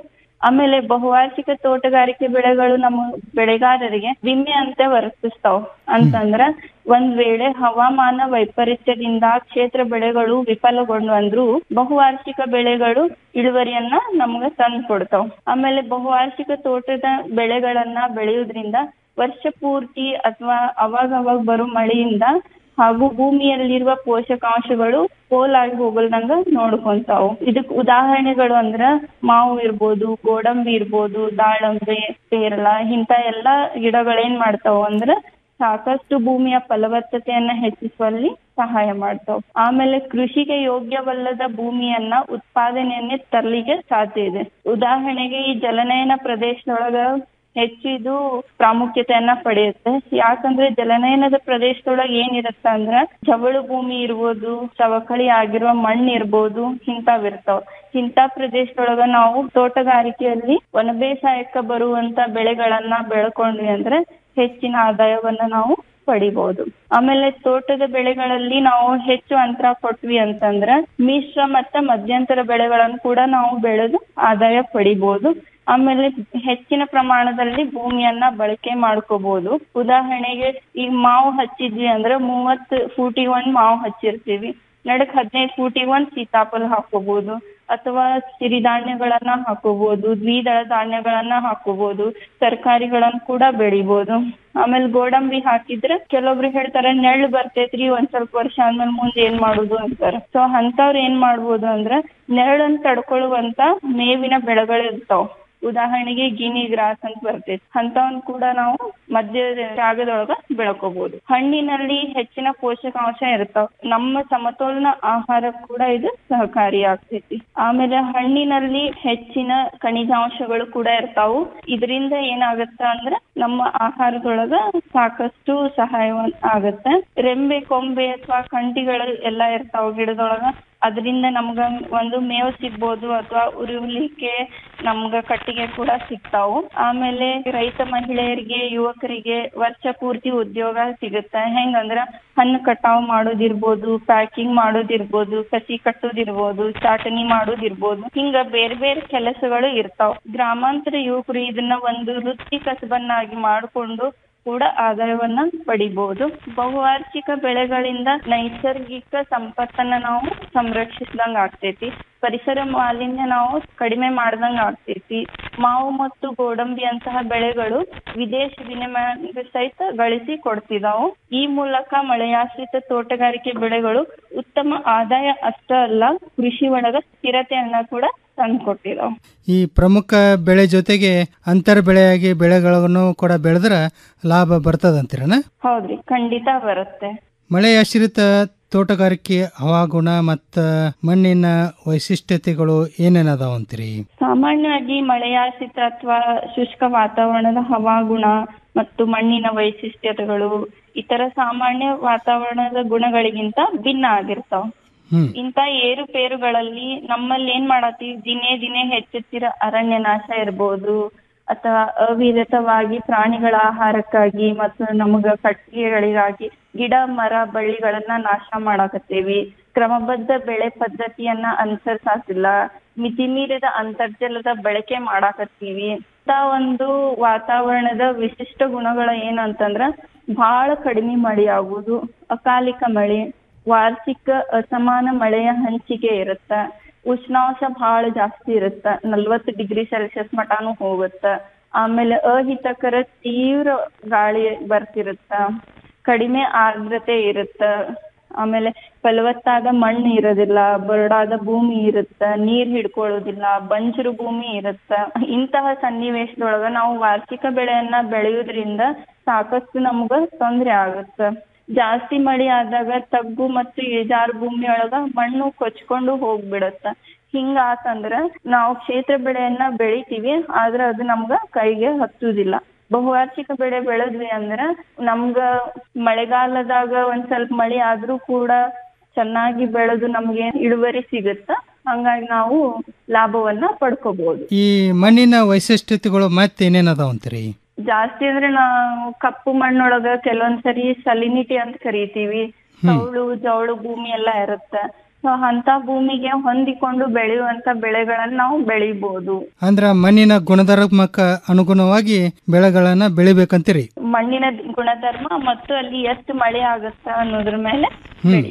[SPEAKER 29] ಆಮೇಲೆ ಬಹುವಾರ್ಷಿಕ ತೋಟಗಾರಿಕೆ ಬೆಳೆಗಳು ನಮ್ಮ ಬೆಳೆಗಾರರಿಗೆ ವಿಮೆ ಅಂತ ವರ್ತಿಸ್ತಾವ ಅಂತಂದ್ರ ಒಂದ್ ವೇಳೆ ಹವಾಮಾನ ವೈಪರೀತ್ಯದಿಂದ ಕ್ಷೇತ್ರ ಬೆಳೆಗಳು ವಿಫಲಗೊಂಡು ಅಂದ್ರು ಬಹುವಾರ್ಷಿಕ ಬೆಳೆಗಳು ಇಳುವರಿಯನ್ನ ನಮ್ಗ ತಂದ್ ಕೊಡ್ತಾವ್ ಆಮೇಲೆ ಬಹುವಾರ್ಷಿಕ ತೋಟದ ಬೆಳೆಗಳನ್ನ ಬೆಳೆಯುವುದ್ರಿಂದ ವರ್ಷ ಪೂರ್ತಿ ಅಥವಾ ಅವಾಗ ಅವಾಗ ಬರೋ ಮಳೆಯಿಂದ ಹಾಗೂ ಭೂಮಿಯಲ್ಲಿರುವ ಪೋಷಕಾಂಶಗಳು ಪೋಲಾಗಿ ಹೋಗಲ್ದಂಗ ನೋಡ್ಕೊಂತಾವು ಇದಕ್ ಉದಾಹರಣೆಗಳು ಅಂದ್ರ ಮಾವು ಇರ್ಬೋದು ಗೋಡಂಬಿ ಇರ್ಬೋದು ದಾಳಂಬೆ ಪೇರಲ ಇಂತ ಎಲ್ಲಾ ಗಿಡಗಳೇನ್ ಮಾಡ್ತಾವ ಅಂದ್ರ ಸಾಕಷ್ಟು ಭೂಮಿಯ ಫಲವತ್ತತೆಯನ್ನ ಹೆಚ್ಚಿಸುವಲ್ಲಿ ಸಹಾಯ ಮಾಡ್ತಾವ್ ಆಮೇಲೆ ಕೃಷಿಗೆ ಯೋಗ್ಯವಲ್ಲದ ಭೂಮಿಯನ್ನ ಉತ್ಪಾದನೆಯನ್ನೇ ತರಲಿಕ್ಕೆ ಸಾಧ್ಯ ಇದೆ ಉದಾಹರಣೆಗೆ ಈ ಜಲನಯನ ಪ್ರದೇಶದೊಳಗ ಹೆಚ್ಚು ಇದು ಪ್ರಾಮುಖ್ಯತೆಯನ್ನ ಪಡೆಯುತ್ತೆ ಯಾಕಂದ್ರೆ ಜಲನಯನದ ಪ್ರದೇಶದೊಳಗೆ ಏನಿರತ್ತ ಅಂದ್ರ ಜವಳು ಭೂಮಿ ಇರ್ಬೋದು ಸವಕಳಿ ಆಗಿರುವ ಮಣ್ಣು ಇರ್ಬೋದು ಇಂತಾವ್ ಇರ್ತಾವ ಇಂತ ಪ್ರದೇಶದೊಳಗ ನಾವು ತೋಟಗಾರಿಕೆಯಲ್ಲಿ ವನ ಬೇಸಾಯಕ್ಕ ಬರುವಂತ ಬೆಳೆಗಳನ್ನ ಬೆಳ್ಕೊಂಡ್ವಿ ಅಂದ್ರೆ ಹೆಚ್ಚಿನ ಆದಾಯವನ್ನ ನಾವು ಪಡಿಬಹುದು ಆಮೇಲೆ ತೋಟದ ಬೆಳೆಗಳಲ್ಲಿ ನಾವು ಹೆಚ್ಚು ಅಂತರ ಕೊಟ್ವಿ ಅಂತಂದ್ರ ಮಿಶ್ರ ಮತ್ತ ಮಧ್ಯಂತರ ಬೆಳೆಗಳನ್ನು ಕೂಡ ನಾವು ಬೆಳೆದು ಆದಾಯ ಪಡಿಬಹುದು ಆಮೇಲೆ ಹೆಚ್ಚಿನ ಪ್ರಮಾಣದಲ್ಲಿ ಭೂಮಿಯನ್ನ ಬಳಕೆ ಮಾಡ್ಕೋಬಹುದು ಉದಾಹರಣೆಗೆ ಈಗ ಮಾವು ಹಚ್ಚಿದ್ವಿ ಅಂದ್ರೆ ಮೂವತ್ ಫೂಟಿಗೆ ಒಂದ್ ಮಾವು ಹಚ್ಚಿರ್ತೀವಿ ನಡಕ್ ಹದಿನೈದು ಫೂಟಿಗೆ ಒಂದ್ ಸೀತಾಫಲ ಹಾಕೋಬಹುದು ಅಥವಾ ಸಿರಿಧಾನ್ಯಗಳನ್ನ ಹಾಕೋಬಹುದು ದ್ವಿದಳ ಧಾನ್ಯಗಳನ್ನ ಹಾಕೋಬಹುದು ತರಕಾರಿಗಳನ್ನ ಕೂಡ ಬೆಳಿಬಹುದು ಆಮೇಲೆ ಗೋಡಂಬಿ ಹಾಕಿದ್ರೆ ಕೆಲವೊಬ್ರು ಹೇಳ್ತಾರೆ ನೆಳ್ಳು ಬರ್ತೈತ್ರಿ ಒಂದ್ ಸ್ವಲ್ಪ ವರ್ಷ ಆದ್ಮೇಲೆ ಮುಂದೆ ಏನ್ ಮಾಡುದು ಅಂತಾರ ಸೊ ಅಂತವ್ರ ಏನ್ ಮಾಡ್ಬೋದು ಅಂದ್ರ ನೆರಳನ್ನ ತಡ್ಕೊಳ್ಳುವಂತ ಮೇವಿನ ಬೆಳೆಗಳು ಇರ್ತಾವ ಉದಾಹರಣೆಗೆ ಗಿನಿ ಗ್ರಾಸ್ ಅಂತ ಬರ್ತೈತಿ ಅಂತವನ್ ಕೂಡ ನಾವು ಮಧ್ಯ ಜಾಗದೊಳಗ ಬೆಳ್ಕೋಬಹುದು ಹಣ್ಣಿನಲ್ಲಿ ಹೆಚ್ಚಿನ ಪೋಷಕಾಂಶ ಇರ್ತಾವ ನಮ್ಮ ಸಮತೋಲನ ಆಹಾರ ಕೂಡ ಇದು ಸಹಕಾರಿ ಆಗ್ತೈತಿ ಆಮೇಲೆ ಹಣ್ಣಿನಲ್ಲಿ ಹೆಚ್ಚಿನ ಖನಿಜಾಂಶಗಳು ಕೂಡ ಇರ್ತಾವು ಇದರಿಂದ ಏನಾಗತ್ತ ಅಂದ್ರ ನಮ್ಮ ಆಹಾರದೊಳಗ ಸಾಕಷ್ಟು ಸಹಾಯ ಆಗತ್ತೆ ರೆಂಬೆ ಕೊಂಬೆ ಅಥವಾ ಕಂಟಿಗಳು ಎಲ್ಲಾ ಇರ್ತಾವ ಗಿಡದೊಳಗ ಅದರಿಂದ ನಮ್ಗ ಒಂದು ಮೇವು ಸಿಗ್ಬೋದು ಅಥವಾ ಉರುವಲಿಕ್ಕೆ ನಮ್ಗ ಕಟ್ಟಿಗೆ ಕೂಡ ಸಿಗ್ತಾವು ಆಮೇಲೆ ರೈತ ಮಹಿಳೆಯರಿಗೆ ಯುವಕರಿಗೆ ವರ್ಷ ಪೂರ್ತಿ ಉದ್ಯೋಗ ಸಿಗುತ್ತೆ ಹೆಂಗಂದ್ರ ಹಣ್ಣು ಕಟಾವ್ ಮಾಡೋದಿರ್ಬೋದು ಪ್ಯಾಕಿಂಗ್ ಮಾಡೋದಿರ್ಬೋದು ಕಸಿ ಕಟ್ಟೋದಿರ್ಬೋದು ಚಾಟನಿ ಮಾಡೋದಿರ್ಬೋದು ಹಿಂಗ ಬೇರೆ ಬೇರೆ ಕೆಲಸಗಳು ಇರ್ತಾವ್ ಗ್ರಾಮಾಂತರ ಯುವಕರು ಇದನ್ನ ಒಂದು ವೃತ್ತಿ ಕಸಬನ್ನಾಗಿ ಮಾಡಿಕೊಂಡು ಕೂಡ ಆದಾಯವನ್ನ ಪಡಿಬಹುದು ಬಹುವಾರ್ಷಿಕ ಬೆಳೆಗಳಿಂದ ನೈಸರ್ಗಿಕ ಸಂಪತ್ತನ್ನ ನಾವು ಸಂರಕ್ಷಿಸಿದಂಗ ಆಗ್ತೈತಿ ಪರಿಸರ ಮಾಲಿನ್ಯ ನಾವು ಕಡಿಮೆ ಮಾಡ್ದಂಗ ಆಗ್ತೈತಿ ಮಾವು ಮತ್ತು ಗೋಡಂಬಿ ಅಂತಹ ಬೆಳೆಗಳು ವಿದೇಶ ವಿನಿಮಯ ಸಹಿತ ಗಳಿಸಿ ಕೊಡ್ತಿದಾವು ಈ ಮೂಲಕ ಮಳೆಯಾಶ್ರಿತ ತೋಟಗಾರಿಕೆ ಬೆಳೆಗಳು ಉತ್ತಮ ಆದಾಯ ಅಷ್ಟ ಅಲ್ಲ ಕೃಷಿ ಒಳಗ ಸ್ಥಿರತೆಯನ್ನ ಕೂಡ ತಂದ್ಕೊಟ್ಟಿದಾವ್
[SPEAKER 28] ಈ ಪ್ರಮುಖ ಬೆಳೆ ಜೊತೆಗೆ ಅಂತರ ಬೆಳೆಯಾಗಿ ಬೆಳೆಗಳನ್ನು ಕೂಡ ಬೆಳೆದ್ರ ಲಾಭ ಬರ್ತದಂತೀರನ
[SPEAKER 29] ಹೌದ್ರಿ ಖಂಡಿತ ಬರುತ್ತೆ
[SPEAKER 28] ಮಳೆಯಾಶ್ರಿತ ತೋಟಗಾರಿಕೆ ಹವಾಗುಣ ಮತ್ತ ಮಣ್ಣಿನ ವೈಶಿಷ್ಟ್ಯತೆಗಳು ಏನೇನದಾವ ಅಂತೀರಿ
[SPEAKER 29] ಸಾಮಾನ್ಯವಾಗಿ ಮಳೆಯಾಶ್ರಿತ ಅಥವಾ ಶುಷ್ಕ ವಾತಾವರಣದ ಹವಾಗುಣ ಮತ್ತು ಮಣ್ಣಿನ ವೈಶಿಷ್ಟ್ಯತೆಗಳು ಇತರ ಸಾಮಾನ್ಯ ವಾತಾವರಣದ ಗುಣಗಳಿಗಿಂತ ಭಿನ್ನ ಆಗಿರ್ತಾವ ಇಂತ ಏರುಪೇರುಗಳಲ್ಲಿ ನಮ್ಮಲ್ಲಿ ಏನ್ ಮಾಡತ್ತೀವಿ ದಿನೇ ದಿನೇ ಹೆಚ್ಚುತ್ತಿರೋ ಅರಣ್ಯ ನಾಶ ಇರ್ಬೋದು ಅಥವಾ ಅವಿರತವಾಗಿ ಪ್ರಾಣಿಗಳ ಆಹಾರಕ್ಕಾಗಿ ಮತ್ತು ನಮಗ ಕಟ್ಟಿಗೆಗಳಿಗಾಗಿ ಗಿಡ ಮರ ಬಳ್ಳಿಗಳನ್ನ ನಾಶ ಮಾಡಾಕತ್ತೇವಿ ಕ್ರಮಬದ್ಧ ಬೆಳೆ ಪದ್ಧತಿಯನ್ನ ಅನುಸರಿಸಾತಿಲ್ಲ ಮಿತಿಮೀರಿದ ಅಂತರ್ಜಲದ ಬಳಕೆ ಮಾಡಾಕತ್ತೀವಿ ಇಂತ ಒಂದು ವಾತಾವರಣದ ವಿಶಿಷ್ಟ ಗುಣಗಳ ಏನು ಅಂತಂದ್ರ ಬಹಳ ಕಡಿಮೆ ಮಳೆ ಆಗುವುದು ಅಕಾಲಿಕ ಮಳೆ ವಾರ್ಷಿಕ ಅಸಮಾನ ಮಳೆಯ ಹಂಚಿಕೆ ಇರುತ್ತ ಉಷ್ಣಾಂಶ ಬಹಳ ಜಾಸ್ತಿ ಇರುತ್ತ ನಲ್ವತ್ತು ಡಿಗ್ರಿ ಸೆಲ್ಸಿಯಸ್ ಮಟಾನು ಹೋಗುತ್ತ ಆಮೇಲೆ ಅಹಿತಕರ ತೀವ್ರ ಗಾಳಿ ಬರ್ತಿರುತ್ತ ಕಡಿಮೆ ಆರ್ದ್ರತೆ ಇರುತ್ತ ಆಮೇಲೆ ಫಲವತ್ತಾದ ಮಣ್ಣು ಇರೋದಿಲ್ಲ ಬರಡಾದ ಭೂಮಿ ಇರುತ್ತ ನೀರ್ ಹಿಡ್ಕೊಳ್ಳೋದಿಲ್ಲ ಬಂಜರು ಭೂಮಿ ಇರುತ್ತ ಇಂತಹ ಸನ್ನಿವೇಶದೊಳಗ ನಾವು ವಾರ್ಷಿಕ ಬೆಳೆಯನ್ನ ಬೆಳೆಯೋದ್ರಿಂದ ಸಾಕಷ್ಟು ನಮ್ಗ ತೊಂದ್ರೆ ಆಗುತ್ತ ಜಾಸ್ತಿ ಮಳಿ ಆದಾಗ ತಗ್ಗು ಮತ್ತು ಇಳಿಜಾರು ಭೂಮಿಯೊಳಗ ಮಣ್ಣು ಕೊಚ್ಕೊಂಡು ಹೋಗ್ಬಿಡತ್ತ ಹಿಂಗ ಆತಂದ್ರ ನಾವು ಕ್ಷೇತ್ರ ಬೆಳೆಯನ್ನ ಬೆಳಿತೀವಿ ಆದ್ರ ಅದು ನಮ್ಗ ಕೈಗೆ ಹತ್ತುದಿಲ್ಲ ಬಹುವಾರ್ಷಿಕ ಬೆಳೆ ಬೆಳೆದ್ವಿ ಅಂದ್ರ ನಮ್ಗ ಮಳೆಗಾಲದಾಗ ಒಂದ್ ಸ್ವಲ್ಪ ಮಳಿ ಆದ್ರೂ ಕೂಡ ಚೆನ್ನಾಗಿ ಬೆಳೆದು ನಮ್ಗೆ ಇಳುವರಿ ಸಿಗುತ್ತ ಹಂಗಾಗಿ ನಾವು ಲಾಭವನ್ನ ಪಡ್ಕೋಬಹುದು
[SPEAKER 28] ಈ ಮಣ್ಣಿನ ವೈಶಿಷ್ಟ್ಯತೆಗಳು ಮತ್ತೆ ಏನೇನದಾವ ಅಂತೀರಿ
[SPEAKER 29] ಜಾಸ್ತಿ ಅಂದ್ರೆ ನಾವು ಕಪ್ಪು ಮಣ್ಣೊಳಗ ಕೆಲವೊಂದ್ಸರಿ ಸಲಿನಿಟಿ ಅಂತ ಕರಿತೀವಿ ಸೌಳು ಜೌಳು ಭೂಮಿ ಎಲ್ಲಾ ಇರುತ್ತ ಸೊ ಅಂತ ಭೂಮಿಗೆ ಹೊಂದಿಕೊಂಡು ಬೆಳೆಯುವಂತ ಬೆಳೆಗಳನ್ನ ನಾವು ಬೆಳಿಬಹುದು
[SPEAKER 28] ಅಂದ್ರ ಮಣ್ಣಿನ ಗುಣಧರ್ಮಕ್ಕ ಅನುಗುಣವಾಗಿ ಬೆಳೆಗಳನ್ನ ಬೆಳಿಬೇಕಂತೀರಿ
[SPEAKER 29] ಮಣ್ಣಿನ ಗುಣಧರ್ಮ ಮತ್ತು ಅಲ್ಲಿ ಎಷ್ಟು ಮಳೆ ಆಗುತ್ತ ಅನ್ನೋದ್ರ ಮೇಲೆ
[SPEAKER 28] ಹ್ಮ್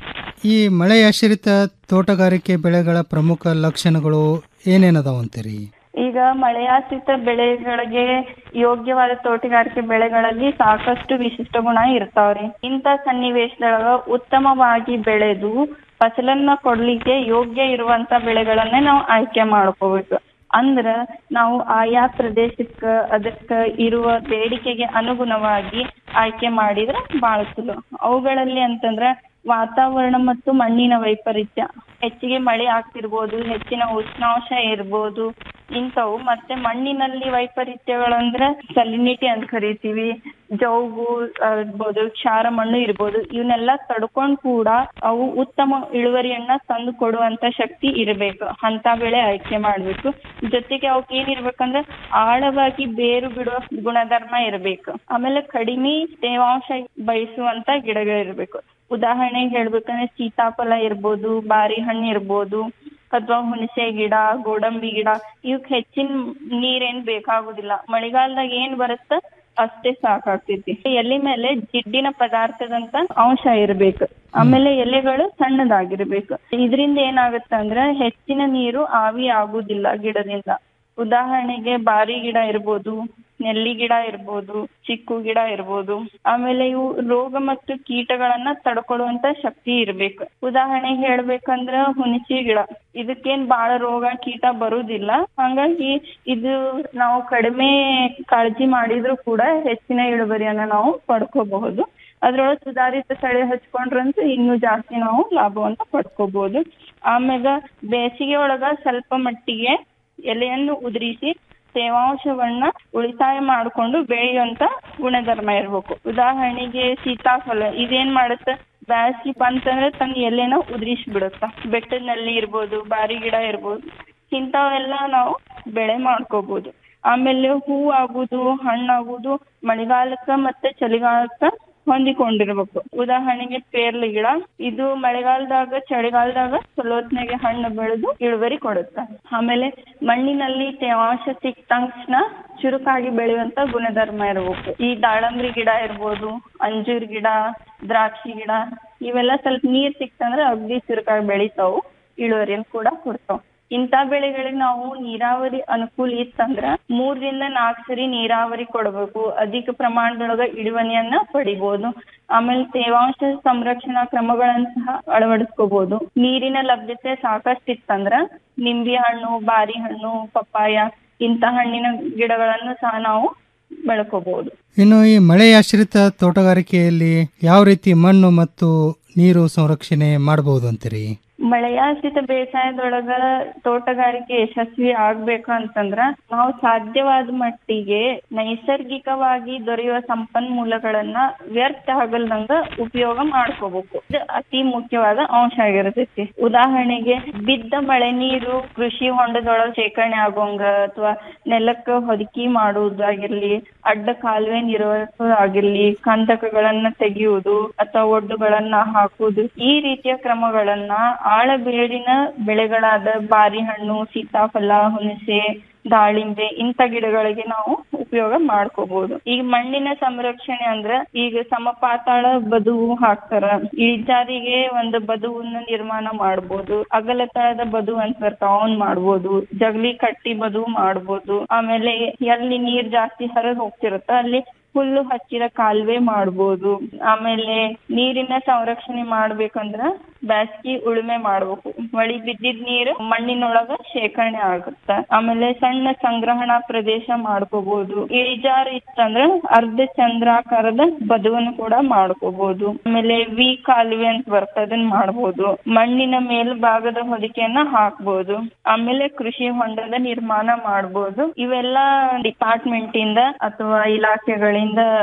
[SPEAKER 28] ಈ ಮಳೆಯಾಶ್ರಿತ ತೋಟಗಾರಿಕೆ ಬೆಳೆಗಳ ಪ್ರಮುಖ ಲಕ್ಷಣಗಳು ಏನೇನದಾವ ಅಂತೀರಿ
[SPEAKER 29] ಈಗ ಮಳೆಯಾಶ್ರಿತ ಬೆಳೆಗಳಿಗೆ ಯೋಗ್ಯವಾದ ತೋಟಗಾರಿಕೆ ಬೆಳೆಗಳಲ್ಲಿ ಸಾಕಷ್ಟು ವಿಶಿಷ್ಟ ಗುಣ ಇರ್ತಾವ್ರಿ ಇಂಥ ಸನ್ನಿವೇಶದೊಳಗ ಉತ್ತಮವಾಗಿ ಬೆಳೆದು ಫಸಲನ್ನ ಕೊಡ್ಲಿಕ್ಕೆ ಯೋಗ್ಯ ಇರುವಂತ ಬೆಳೆಗಳನ್ನೇ ನಾವು ಆಯ್ಕೆ ಮಾಡ್ಕೋಬೇಕು ಅಂದ್ರ ನಾವು ಆಯಾ ಪ್ರದೇಶಕ್ಕ ಅದಕ್ಕ ಇರುವ ಬೇಡಿಕೆಗೆ ಅನುಗುಣವಾಗಿ ಆಯ್ಕೆ ಮಾಡಿದ್ರೆ ಬಹಳ ಚಲೋ ಅವುಗಳಲ್ಲಿ ಅಂತಂದ್ರ ವಾತಾವರಣ ಮತ್ತು ಮಣ್ಣಿನ ವೈಪರೀತ್ಯ ಹೆಚ್ಚಿಗೆ ಮಳೆ ಆಗ್ತಿರ್ಬೋದು ಹೆಚ್ಚಿನ ಉಷ್ಣಾಂಶ ಇರ್ಬೋದು ಇಂಥವು ಮತ್ತೆ ಮಣ್ಣಿನಲ್ಲಿ ವೈಪರೀತ್ಯಗಳಂದ್ರೆ ಸಲಿನಿಟಿ ಅಂತ ಕರಿತೀವಿ ಜೌಗು ಆ, ಇರ್ಬೋದು ಕ್ಷಾರ ಮಣ್ಣು ಇರ್ಬೋದು ಇವನ್ನೆಲ್ಲ ತಡ್ಕೊಂಡ್ ಕೂಡ ಅವು ಉತ್ತಮ ಇಳುವರಿಯನ್ನ ತಂದು ಕೊಡುವಂತ ಶಕ್ತಿ ಇರಬೇಕು ಅಂತ ಬೆಳೆ ಆಯ್ಕೆ ಮಾಡ್ಬೇಕು ಜೊತೆಗೆ ಅವಕ್ಕೆ ಏನಿರ್ಬೇಕಂದ್ರೆ ಆಳವಾಗಿ ಬೇರು ಬಿಡುವ ಗುಣಧರ್ಮ ಇರಬೇಕು ಆಮೇಲೆ ಕಡಿಮೆ ತೇವಾಂಶ ಬಯಸುವಂತ ಗಿಡಗಳಿರ್ಬೇಕು ಉದಾಹರಣೆಗೆ ಹೇಳ್ಬೇಕಂದ್ರೆ ಸೀತಾಫಲ ಇರ್ಬೋದು ಬಾರಿ ಹಣ್ಣು ಇರ್ಬೋದು ಅಥವಾ ಹುಣಸೆ ಗಿಡ ಗೋಡಂಬಿ ಗಿಡ ಇವಕ್ ಹೆಚ್ಚಿನ ನೀರೇನ್ ಬೇಕಾಗುದಿಲ್ಲ ಮಳೆಗಾಲದಾಗ ಏನ್ ಬರುತ್ತ ಅಷ್ಟೇ ಸಾಕಾಗ್ತೈತಿ ಎಲೆ ಮೇಲೆ ಜಿಡ್ಡಿನ ಪದಾರ್ಥದಂತ ಅಂಶ ಇರ್ಬೇಕು ಆಮೇಲೆ ಎಲೆಗಳು ಸಣ್ಣದಾಗಿರ್ಬೇಕು ಇದರಿಂದ ಏನಾಗುತ್ತ ಅಂದ್ರ ಹೆಚ್ಚಿನ ನೀರು ಆವಿ ಆಗುದಿಲ್ಲ ಗಿಡದಿಂದ ಉದಾಹರಣೆಗೆ ಬಾರಿ ಗಿಡ ಇರ್ಬೋದು ನೆಲ್ಲಿ ಗಿಡ ಇರ್ಬೋದು ಚಿಕ್ಕು ಗಿಡ ಇರ್ಬೋದು ಆಮೇಲೆ ಇವು ರೋಗ ಮತ್ತು ಕೀಟಗಳನ್ನ ತಡ್ಕೊಳ್ಳುವಂತ ಶಕ್ತಿ ಇರ್ಬೇಕು ಉದಾಹರಣೆಗೆ ಹೇಳ್ಬೇಕಂದ್ರ ಹುಣಸಿ ಗಿಡ ಇದಕ್ಕೇನ್ ಬಾಳ ರೋಗ ಕೀಟ ಬರುದಿಲ್ಲ ಹಂಗಾಗಿ ಇದು ನಾವು ಕಡಿಮೆ ಕಾಳಜಿ ಮಾಡಿದ್ರು ಕೂಡ ಹೆಚ್ಚಿನ ಇಳುವರಿಯನ್ನ ನಾವು ಪಡ್ಕೋಬಹುದು ಅದ್ರೊಳಗೆ ಸುಧಾರಿತ ತಳಿ ಹಚ್ಕೊಂಡ್ರಂತೂ ಇನ್ನೂ ಜಾಸ್ತಿ ನಾವು ಲಾಭವನ್ನ ಪಡ್ಕೋಬಹುದು ಆಮ್ಯಾಗ ಬೇಸಿಗೆ ಒಳಗ ಸ್ವಲ್ಪ ಮಟ್ಟಿಗೆ ಎಲೆಯನ್ನು ಉದುರಿಸಿ ತೇವಾಂಶವನ್ನ ಉಳಿತಾಯ ಮಾಡಿಕೊಂಡು ಬೆಳೆಯುವಂತ ಗುಣಧರ್ಮ ಇರ್ಬೇಕು ಉದಾಹರಣೆಗೆ ಸೀತಾಫಲ ಇದೇನ್ ಮಾಡುತ್ತೆ ಬ್ಯಾಸಗಿ ಬಂತಂದ್ರೆ ತನ್ನ ಎಲೆನ ಉದುರಿಸಿ ಬಿಡುತ್ತ ಬೆಟ್ಟದಲ್ಲಿ ಇರ್ಬೋದು ಬಾರಿ ಗಿಡ ಇರ್ಬೋದು ಇಂಥವೆಲ್ಲ ನಾವು ಬೆಳೆ ಮಾಡ್ಕೋಬಹುದು ಆಮೇಲೆ ಹೂ ಆಗುದು ಹಣ್ಣಾಗುದು ಮಳೆಗಾಲಕ್ಕ ಮತ್ತೆ ಚಳಿಗಾಲಕ್ಕ ಹೊಂದಿಕೊಂಡಿರ್ಬೇಕು ಉದಾಹರಣೆಗೆ ಪೇರ್ಲಿ ಗಿಡ ಇದು ಮಳೆಗಾಲದಾಗ ಚಳಿಗಾಲದಾಗ ಚಲೋತ್ನಾಗೆ ಹಣ್ಣು ಬೆಳೆದು ಇಳುವರಿ ಕೊಡುತ್ತೆ ಆಮೇಲೆ ಮಣ್ಣಿನಲ್ಲಿ ತೇವಾಂಶ ಸಿಕ್ಕ ತಕ್ಷಣ ಚುರುಕಾಗಿ ಬೆಳೆಯುವಂತ ಗುಣಧರ್ಮ ಇರಬೇಕು ಈ ದಾಳಂಬ್ರಿ ಗಿಡ ಇರ್ಬೋದು ಅಂಜೂರ್ ಗಿಡ ದ್ರಾಕ್ಷಿ ಗಿಡ ಇವೆಲ್ಲ ಸ್ವಲ್ಪ ನೀರ್ ಸಿಕ್ತಂದ್ರೆ ಅಗ್ದಿ ಚುರುಕಾಗಿ ಬೆಳಿತಾವು ಇಳುವರಿಯನ್ನು ಕೂಡ ಕೊಡ್ತಾವ್ ಇಂಥ ಬೆಳೆಗಳಿಗೆ ನಾವು ನೀರಾವರಿ ಅನುಕೂಲ ಇತ್ತಂದ್ರ ಮೂರರಿಂದ ನಾಲ್ಕು ಸರಿ ನೀರಾವರಿ ಕೊಡಬೇಕು ಅಧಿಕ ಪ್ರಮಾಣದೊಳಗ ಇಳುವರಿಯನ್ನ ಪಡಿಬಹುದು ಆಮೇಲೆ ತೇವಾಂಶ ಸಂರಕ್ಷಣಾ ಕ್ರಮಗಳನ್ನ ಸಹ ಅಳವಡಿಸ್ಕೋಬಹುದು ನೀರಿನ ಲಭ್ಯತೆ ಸಾಕಷ್ಟು ಇತ್ತಂದ್ರ ನಿಂಬೆ ಹಣ್ಣು ಬಾರಿ ಹಣ್ಣು ಪಪ್ಪಾಯ ಇಂಥ ಹಣ್ಣಿನ ಗಿಡಗಳನ್ನು ಸಹ ನಾವು ಬೆಳ್ಕೋಬಹುದು
[SPEAKER 28] ಇನ್ನು ಈ ಮಳೆಯಾಶ್ರಿತ ತೋಟಗಾರಿಕೆಯಲ್ಲಿ ಯಾವ ರೀತಿ ಮಣ್ಣು ಮತ್ತು ನೀರು ಸಂರಕ್ಷಣೆ ಮಾಡಬಹುದು ಅಂತೀರಿ
[SPEAKER 29] ಮಳೆಯಾಶ್ರಿತ ಬೇಸಾಯದೊಳಗ ತೋಟಗಾರಿಕೆ ಯಶಸ್ವಿ ಆಗ್ಬೇಕು ಅಂತಂದ್ರ ನಾವು ಸಾಧ್ಯವಾದ ಮಟ್ಟಿಗೆ ನೈಸರ್ಗಿಕವಾಗಿ ದೊರೆಯುವ ಸಂಪನ್ಮೂಲಗಳನ್ನ ವ್ಯರ್ಥ ಆಗಲ್ದಂಗ ಉಪಯೋಗ ಮಾಡ್ಕೋಬೇಕು ಇದು ಅತಿ ಮುಖ್ಯವಾದ ಅಂಶ ಆಗಿರ್ತೈತಿ ಉದಾಹರಣೆಗೆ ಬಿದ್ದ ಮಳೆ ನೀರು ಕೃಷಿ ಹೊಂಡದೊಳಗ ಶೇಖರಣೆ ಆಗೋಂಗ ಅಥವಾ ನೆಲಕ್ಕ ಹೊದಿಕೆ ಮಾಡುವುದಾಗಿರ್ಲಿ ಅಡ್ಡ ಕಾಲುವೆ ನಿರ್ವಹಿಸೋದಾಗಿರ್ಲಿ ಕಂದಕಗಳನ್ನ ತೆಗೆಯುವುದು ಅಥವಾ ಒಡ್ಡುಗಳನ್ನ ಹಾಕುವುದು ಈ ರೀತಿಯ ಕ್ರಮಗಳನ್ನ ಆಳಬೇರಿನ ಬೆಳೆಗಳಾದ ಬಾರಿ ಹಣ್ಣು ಸೀತಾಫಲ ಹುಣಸೆ ದಾಳಿಂಬೆ ಇಂಥ ಗಿಡಗಳಿಗೆ ನಾವು ಉಪಯೋಗ ಮಾಡ್ಕೋಬಹುದು ಈಗ ಮಣ್ಣಿನ ಸಂರಕ್ಷಣೆ ಅಂದ್ರ ಈಗ ಸಮಪಾತಾಳ ಬದುವು ಹಾಕ್ತಾರ ಇಳಿಜಾರಿಗೆ ಒಂದು ಬದುವನ್ನ ನಿರ್ಮಾಣ ಮಾಡ್ಬೋದು ಅಗಲತಳದ ಬದು ಅಂತ ಬರ್ತಾವ ಅವನ್ ಮಾಡ್ಬೋದು ಜಗಲಿ ಕಟ್ಟಿ ಬದುವು ಮಾಡ್ಬೋದು ಆಮೇಲೆ ಎಲ್ಲಿ ನೀರ್ ಜಾಸ್ತಿ ಹರಿದ್ ಹೋಗ್ತಿರುತ್ತ ಅಲ್ಲಿ ಹುಲ್ಲು ಹಚ್ಚಿದ ಕಾಲುವೆ ಮಾಡ್ಬೋದು ಆಮೇಲೆ ನೀರಿನ ಸಂರಕ್ಷಣೆ ಮಾಡ್ಬೇಕಂದ್ರ ಬ್ಯಾಸ್ಗಿ ಉಳುಮೆ ಮಾಡ್ಬೇಕು ಮಳಿ ಬಿದ್ದಿದ್ ನೀರು ಮಣ್ಣಿನೊಳಗ ಶೇಖರಣೆ ಆಗುತ್ತ ಆಮೇಲೆ ಸಣ್ಣ ಸಂಗ್ರಹಣಾ ಪ್ರದೇಶ ಮಾಡ್ಕೋಬಹುದು ಇಳಿಜಾರು ಇತ್ತಂದ್ರ ಅರ್ಧ ಚಂದ್ರಾಕಾರದ ಬದುವನ್ನು ಕೂಡ ಮಾಡ್ಕೋಬಹುದು ಆಮೇಲೆ ವಿ ಕಾಲುವೆ ಅಂತ ಬರ್ತದೆ ಅದನ್ನ ಮಾಡ್ಬೋದು ಮಣ್ಣಿನ ಮೇಲ್ಭಾಗದ ಹೊದಿಕೆಯನ್ನ ಹಾಕ್ಬೋದು ಆಮೇಲೆ ಕೃಷಿ ಹೊಂಡದ ನಿರ್ಮಾಣ ಮಾಡ್ಬೋದು ಇವೆಲ್ಲ ಡಿಪಾರ್ಟ್ಮೆಂಟ್ ಇಂದ ಅಥವಾ ಇಲಾಖೆಗಳಿಂದ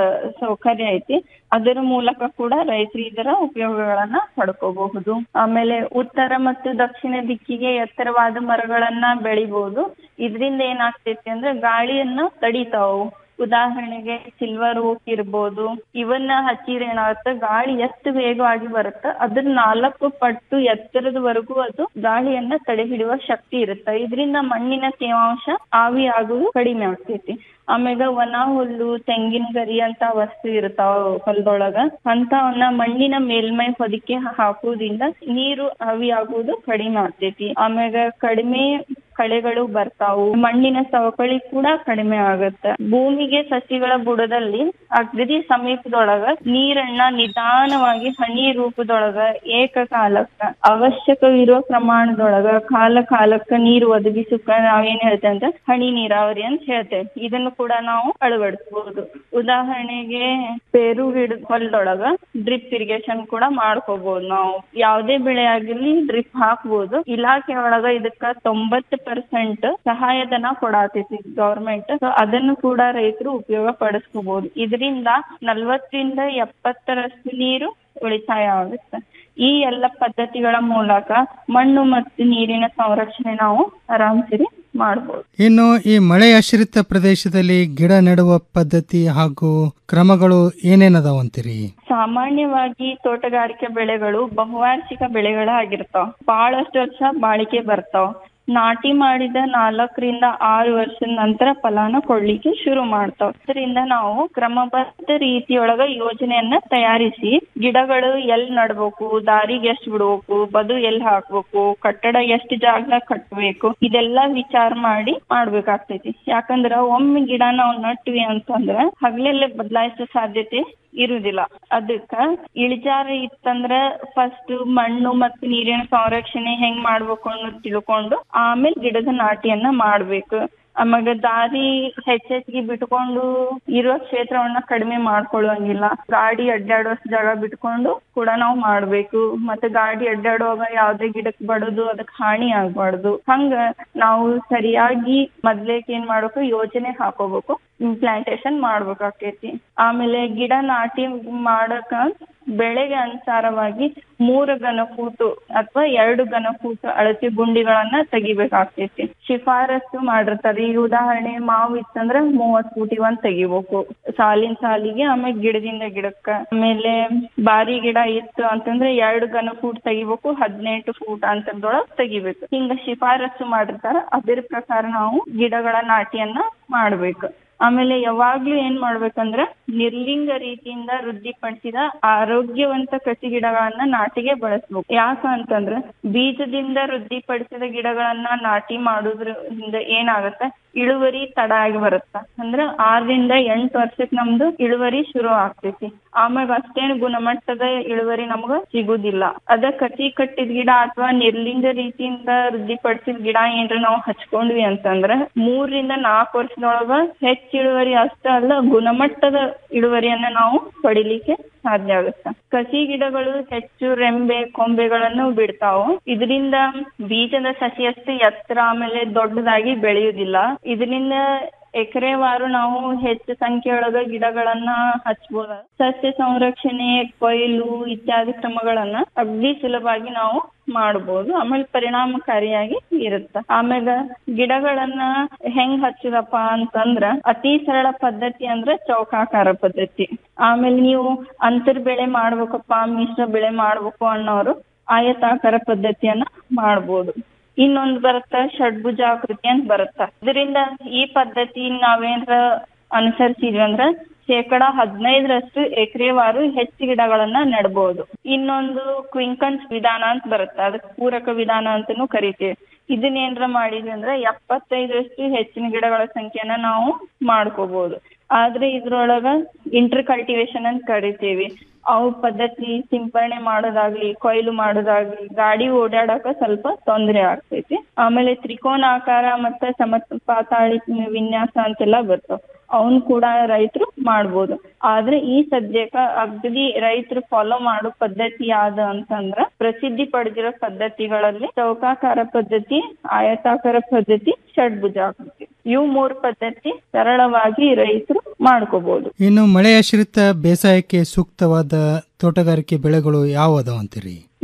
[SPEAKER 29] ಸೌಕರ್ಯ ಐತಿ ಅದರ ಮೂಲಕ ಕೂಡ ರೈತರು ಇದರ ಉಪಯೋಗಗಳನ್ನ ಪಡ್ಕೋಬಹುದು ಆಮೇಲೆ ಉತ್ತರ ಮತ್ತು ದಕ್ಷಿಣ ದಿಕ್ಕಿಗೆ ಎತ್ತರವಾದ ಮರಗಳನ್ನ ಬೆಳಿಬಹುದು ಇದರಿಂದ ಏನಾಗ್ತೈತಿ ಅಂದ್ರೆ ಗಾಳಿಯನ್ನ ತಡಿತಾವು ಉದಾಹರಣೆಗೆ ಸಿಲ್ವರ್ ಓಕ್ ಇರ್ಬೋದು ಇವನ್ನ ಹಚ್ಚಿದ್ರೆ ಏನಾಗುತ್ತೆ ಗಾಳಿ ಎಷ್ಟು ವೇಗವಾಗಿ ಬರುತ್ತೆ ಅದ್ರ ನಾಲ್ಕು ಪಟ್ಟು ಎತ್ತರದವರೆಗೂ ಅದು ಗಾಳಿಯನ್ನ ತಡೆ ಹಿಡಿಯುವ ಶಕ್ತಿ ಇರುತ್ತೆ ಇದರಿಂದ ಮಣ್ಣಿನ ತೇವಾಂಶ ಆವಿ ಆಗುವುದು ಕಡಿಮೆ ಆಗ್ತೈತಿ ಆಮ್ಯಾಗ ಒಣ ಹುಲ್ಲು ತೆಂಗಿನ ಗರಿ ಅಂತ ವಸ್ತು ಇರ್ತಾವ ಹೊಲದೊಳಗ ಅಂತವನ್ನ ಮಣ್ಣಿನ ಮೇಲ್ಮೈ ಹೊದಿಕೆ ಹಾಕುವುದ್ರಿಂದ ನೀರು ಆವಿ ಆಗುವುದು ಕಡಿಮೆ ಆಗ್ತೈತಿ ಆಮ್ಯಾಗ ಕಡಿಮೆ ಕಳೆಗಳು ಬರ್ತಾವು ಮಣ್ಣಿನ ಸವಕಳಿ ಕೂಡ ಕಡಿಮೆ ಆಗುತ್ತೆ ಭೂಮಿಗೆ ಸಸಿಗಳ ಬುಡದಲ್ಲಿ ಅಗದಿ ಸಮೀಪದೊಳಗ ನೀರನ್ನ ನಿಧಾನವಾಗಿ ಹನಿ ರೂಪದೊಳಗ ಏಕಕಾಲಕ್ಕ ಅವಶ್ಯಕವಿರುವ ಪ್ರಮಾಣದೊಳಗ ಕಾಲ ಕಾಲಕ್ಕ ನೀರು ಒದಗಿಸುತ್ತ ನಾವೇನ್ ಹೇಳ್ತೇವೆ ಅಂತ ಹನಿ ನೀರಾವರಿ ಅಂತ ಹೇಳ್ತೇವೆ ಇದನ್ನು ಕೂಡ ನಾವು ಅಳವಡಿಸಬಹುದು ಉದಾಹರಣೆಗೆ ಪೇರು ಗಿಡ ಹೊಲದೊಳಗ ಡ್ರಿಪ್ ಇರಿಗೇಷನ್ ಕೂಡ ಮಾಡ್ಕೋಬಹುದು ನಾವು ಯಾವುದೇ ಬೆಳೆ ಆಗಿರ್ಲಿ ಡ್ರಿಪ್ ಹಾಕ್ಬೋದು ಇಲಾಖೆ ಒಳಗ ಇದಕ್ಕ ತೊಂಬತ್ತು ಪರ್ಸೆಂಟ್ ಸಹಾಯಧನ ಕೊಡಾತೈತಿ ಗೌರ್ಮೆಂಟ್ ಸೊ ಅದನ್ನು ಕೂಡ ರೈತರು ಉಪಯೋಗ ಪಡಿಸ್ಕೋಬಹುದು ಇದರಿಂದ ನಲ್ವತ್ತರಿಂದ ಎಪ್ಪತ್ತರಷ್ಟು ನೀರು ಉಳಿತಾಯ ಆಗುತ್ತೆ ಈ ಎಲ್ಲ ಪದ್ಧತಿಗಳ ಮೂಲಕ ಮಣ್ಣು ಮತ್ತು ನೀರಿನ ಸಂರಕ್ಷಣೆ ನಾವು ಆರಾಮ್ಸರಿ ಮಾಡಬಹುದು
[SPEAKER 28] ಇನ್ನು ಈ ಮಳೆಯಾಶ್ರಿತ ಪ್ರದೇಶದಲ್ಲಿ ಗಿಡ ನೆಡುವ ಪದ್ಧತಿ ಹಾಗೂ ಕ್ರಮಗಳು ಏನೇನದಾವಂತೀರಿ
[SPEAKER 29] ಸಾಮಾನ್ಯವಾಗಿ ತೋಟಗಾರಿಕೆ ಬೆಳೆಗಳು ಬಹುವಾರ್ಷಿಕ ಬೆಳೆಗಳಾಗಿರ್ತಾವ ಬಹಳಷ್ಟು ವರ್ಷ ಬಾಳಿಕೆ ಬರ್ತಾವ ನಾಟಿ ಮಾಡಿದ ನಾಲ್ಕರಿಂದ ಆರು ವರ್ಷದ ನಂತರ ಫಲಾನ ಕೊಡ್ಲಿಕ್ಕೆ ಶುರು ಮಾಡ್ತಾವ ಅದರಿಂದ ನಾವು ಕ್ರಮಬದ್ಧ ರೀತಿಯೊಳಗ ಯೋಜನೆಯನ್ನ ತಯಾರಿಸಿ ಗಿಡಗಳು ಎಲ್ ನಡ್ಬೇಕು ದಾರಿಗೆ ಎಷ್ಟ್ ಬಿಡ್ಬೇಕು ಬದು ಎಲ್ ಹಾಕ್ಬೇಕು ಕಟ್ಟಡ ಎಷ್ಟ್ ಜಾಗ ಕಟ್ಬೇಕು ಇದೆಲ್ಲಾ ವಿಚಾರ ಮಾಡಿ ಮಾಡ್ಬೇಕಾಗ್ತೈತಿ ಯಾಕಂದ್ರ ಒಮ್ಮೆ ಗಿಡ ನಾವು ನಟ್ವಿ ಅಂತಂದ್ರ ಹಗಲೆಲ್ಲ ಬದಲಾಯಿಸೋ ಸಾಧ್ಯತೆ ಇರುದಿಲ್ಲ ಅದಕ್ಕ ಇಳಿಜಾರ ಇತ್ತಂದ್ರ ಫಸ್ಟ್ ಮಣ್ಣು ಮತ್ತು ನೀರಿನ ಸಂರಕ್ಷಣೆ ಹೆಂಗ್ ಮಾಡ್ಬೇಕು ಅನ್ನೋದು ತಿಳ್ಕೊಂಡು ಆಮೇಲೆ ಗಿಡದ ನಾಟಿಯನ್ನ ಮಾಡ್ಬೇಕು ಆಮ್ಯಾಗ ದಾರಿ ಹೆಚ್ಚೆಚ್ಗೆ ಬಿಟ್ಕೊಂಡು ಇರೋ ಕ್ಷೇತ್ರವನ್ನ ಕಡಿಮೆ ಮಾಡ್ಕೊಳ್ಳುವಂಗಿಲ್ಲ ಗಾಡಿ ಅಡ್ಡಾಡೋಷ್ಟು ಜಾಗ ಬಿಟ್ಕೊಂಡು ಕೂಡ ನಾವು ಮಾಡ್ಬೇಕು ಮತ್ತೆ ಗಾಡಿ ಅಡ್ಡಾಡುವಾಗ ಯಾವ್ದೇ ಗಿಡಕ್ ಬಡದು ಅದಕ್ ಹಾನಿ ಆಗ್ಬಾರ್ದು ಹಂಗ ನಾವು ಸರಿಯಾಗಿ ಮೊದ್ಲೇಕ್ ಏನ್ ಮಾಡ್ಬೇಕು ಯೋಜನೆ ಹಾಕೋಬೇಕು ಪ್ಲಾಂಟೇಶನ್ ಮಾಡ್ಬೇಕಾಕೇತಿ ಆಮೇಲೆ ಗಿಡ ನಾಟಿ ಮಾಡಕ ಬೆಳೆಗೆ ಅನುಸಾರವಾಗಿ ಮೂರು ಘನ ಫೂಟು ಅಥವಾ ಎರಡು ಘನ ಫೂಟ್ ಅಳತೆ ಗುಂಡಿಗಳನ್ನ ತೆಗಿಬೇಕಾಗ್ತೈತಿ ಶಿಫಾರಸು ಮಾಡಿರ್ತಾರೆ ಈಗ ಉದಾಹರಣೆ ಮಾವು ಇತ್ತಂದ್ರ ಮೂವತ್ ಫೂಟಿಗೆ ಒಂದ್ ತೆಗಿಬೇಕು ಸಾಲಿನ ಸಾಲಿಗೆ ಆಮೇಲೆ ಗಿಡದಿಂದ ಗಿಡಕ್ಕ ಆಮೇಲೆ ಬಾರಿ ಗಿಡ ಇತ್ತು ಅಂತಂದ್ರೆ ಎರಡು ಘನ ಫೂಟ್ ತೆಗಿಬೇಕು ಹದಿನೆಂಟು ಫೂಟ್ ಅಂತರದೊಳಗ್ ತೆಗಿಬೇಕು ಹಿಂಗ ಶಿಫಾರಸು ಮಾಡಿರ್ತಾರ ಅದ್ರ ಪ್ರಕಾರ ನಾವು ಗಿಡಗಳ ನಾಟಿಯನ್ನ ಮಾಡ್ಬೇಕು ಆಮೇಲೆ ಯಾವಾಗ್ಲೂ ಏನ್ ಮಾಡ್ಬೇಕಂದ್ರ ನಿರ್ಲಿಂಗ ರೀತಿಯಿಂದ ವೃದ್ಧಿಪಡಿಸಿದ ಆರೋಗ್ಯವಂತ ಕಸಿ ಗಿಡಗಳನ್ನ ನಾಟಿಗೆ ಬಳಸ್ಬೇಕು ಯಾಕ ಅಂತಂದ್ರ ಬೀಜದಿಂದ ವೃದ್ಧಿಪಡಿಸಿದ ಗಿಡಗಳನ್ನ ನಾಟಿ ಮಾಡೋದ್ರಿಂದ ಏನಾಗತ್ತೆ ಇಳುವರಿ ತಡ ಆಗಿ ಬರುತ್ತ ಅಂದ್ರ ಆರರಿಂದ ಎಂಟು ವರ್ಷಕ್ ನಮ್ದು ಇಳುವರಿ ಶುರು ಆಗ್ತೈತಿ ಆಮ್ಯಾಗ ಅಷ್ಟೇನ್ ಗುಣಮಟ್ಟದ ಇಳುವರಿ ನಮ್ಗ ಸಿಗುದಿಲ್ಲ ಅದ ಕಸಿ ಕಟ್ಟಿದ ಗಿಡ ಅಥವಾ ನಿರ್ಲಿಂಗ ರೀತಿಯಿಂದ ವೃದ್ಧಿಪಡಿಸಿದ ಗಿಡ ಏನ್ರ ನಾವು ಹಚ್ಕೊಂಡ್ವಿ ಅಂತಂದ್ರ ಮೂರರಿಂದ ನಾಲ್ಕು ವರ್ಷದೊಳಗ ಹೆಚ್ಚ ಇಳುವರಿ ಅಷ್ಟ ಅಲ್ಲ ಗುಣಮಟ್ಟದ ಇಳುವರಿಯನ್ನ ನಾವು ಪಡಿಲಿಕ್ಕೆ ಸಾಧ್ಯ ಆಗುತ್ತೆ ಕಸಿ ಗಿಡಗಳು ಹೆಚ್ಚು ರೆಂಬೆ ಕೊಂಬೆಗಳನ್ನು ಬಿಡ್ತಾವು ಇದರಿಂದ ಬೀಜದ ಸಸಿಯಷ್ಟು ಎತ್ತರ ಆಮೇಲೆ ದೊಡ್ಡದಾಗಿ ಬೆಳೆಯುವುದಿಲ್ಲ ಇದರಿಂದ ಎಕರೆವಾರು ನಾವು ಹೆಚ್ಚು ಸಂಖ್ಯೆಯೊಳಗ ಗಿಡಗಳನ್ನ ಹಚ್ಬೋದ ಸಸ್ಯ ಸಂರಕ್ಷಣೆ ಕೊಯ್ಲು ಇತ್ಯಾದಿ ಕ್ರಮಗಳನ್ನ ಅಗ್ದಿ ಸುಲಭವಾಗಿ ನಾವು ಮಾಡ್ಬೋದು ಆಮೇಲೆ ಪರಿಣಾಮಕಾರಿಯಾಗಿ ಇರುತ್ತೆ ಆಮ್ಯಾಗ ಗಿಡಗಳನ್ನ ಹೆಂಗ್ ಹಚ್ಚುದಪ್ಪ ಅಂತಂದ್ರ ಅತಿ ಸರಳ ಪದ್ಧತಿ ಅಂದ್ರ ಚೌಕಾಕಾರ ಪದ್ಧತಿ ಆಮೇಲೆ ನೀವು ಅಂತರ್ ಬೆಳೆ ಮಾಡ್ಬೇಕಪ್ಪ ಮಿಶ್ರ ಬೆಳೆ ಮಾಡ್ಬೇಕು ಅನ್ನೋರು ಆಯತಾಕಾರ ಪದ್ಧತಿಯನ್ನ ಮಾಡ್ಬೋದು ಇನ್ನೊಂದ್ ಬರುತ್ತ ಷಡ್ಭುಜಾಕೃತಿ ಅಂತ ಬರುತ್ತ ಇದರಿಂದ ಈ ಪದ್ಧತಿ ನಾವೇನ್ರ ಅನುಸರಿಸಿದ್ವಿ ಅಂದ್ರ ಶೇಕಡ ಹದಿನೈದರಷ್ಟು ಎಕರೆವಾರು ಹೆಚ್ಚು ಗಿಡಗಳನ್ನ ನೆಡ್ಬೋದು ಇನ್ನೊಂದು ಕ್ವಿಂಕನ್ಸ್ ವಿಧಾನ ಅಂತ ಬರುತ್ತೆ ಅದಕ್ಕೆ ಪೂರಕ ವಿಧಾನ ಅಂತಾನೂ ಕರಿತೀವಿ ಇದನ್ನೇನ್ರ ಮಾಡಿದ್ವಿ ಅಂದ್ರೆ ಎಪ್ಪತ್ತೈದರಷ್ಟು ಹೆಚ್ಚಿನ ಗಿಡಗಳ ಸಂಖ್ಯೆನ ನಾವು ಮಾಡ್ಕೋಬಹುದು ಆದ್ರೆ ಇದ್ರೊಳಗ ಇಂಟರ್ ಕಲ್ಟಿವೇಶನ್ ಅಂತ ಕರಿತೀವಿ ಅವು ಪದ್ಧತಿ ಸಿಂಪರಣೆ ಮಾಡೋದಾಗ್ಲಿ ಕೊಯ್ಲು ಮಾಡೋದಾಗ್ಲಿ ಗಾಡಿ ಓಡಾಡಕ ಸ್ವಲ್ಪ ತೊಂದರೆ ಆಗ್ತೈತಿ ಆಮೇಲೆ ತ್ರಿಕೋನಾಕಾರ ಮತ್ತೆ ಸಮಪಾತಾಳಿ ವಿನ್ಯಾಸ ಅಂತೆಲ್ಲ ಬರ್ತಾವ ಅವನ್ ಕೂಡ ರೈತರು ಮಾಡ್ಬೋದು ಆದ್ರೆ ಈ ಸದ್ಯಕ್ಕ ಅಗದಿ ರೈತರು ಫಾಲೋ ಮಾಡೋ ಪದ್ಧತಿ ಯಾವ್ದ ಅಂತಂದ್ರ ಪ್ರಸಿದ್ಧಿ ಪಡೆದಿರೋ ಪದ್ಧತಿಗಳಲ್ಲಿ ಚೌಕಾಕಾರ ಪದ್ಧತಿ ಆಯತಾಕಾರ ಪದ್ಧತಿ ಷಡ್ಭುಜಾಕೃತಿ ಇವು ಮೂರು ಪದ್ಧತಿ ಸರಳವಾಗಿ ರೈತರು ಮಾಡ್ಕೋಬಹುದು
[SPEAKER 28] ಇನ್ನು ಮಳೆಯಾಶ್ರಿತ ಬೇಸಾಯಕ್ಕೆ ಸೂಕ್ತವಾದ ತೋಟಗಾರಿಕೆ ಬೆಳೆಗಳು ಯಾವ ಅದಾವ ಅಂತೀರಿ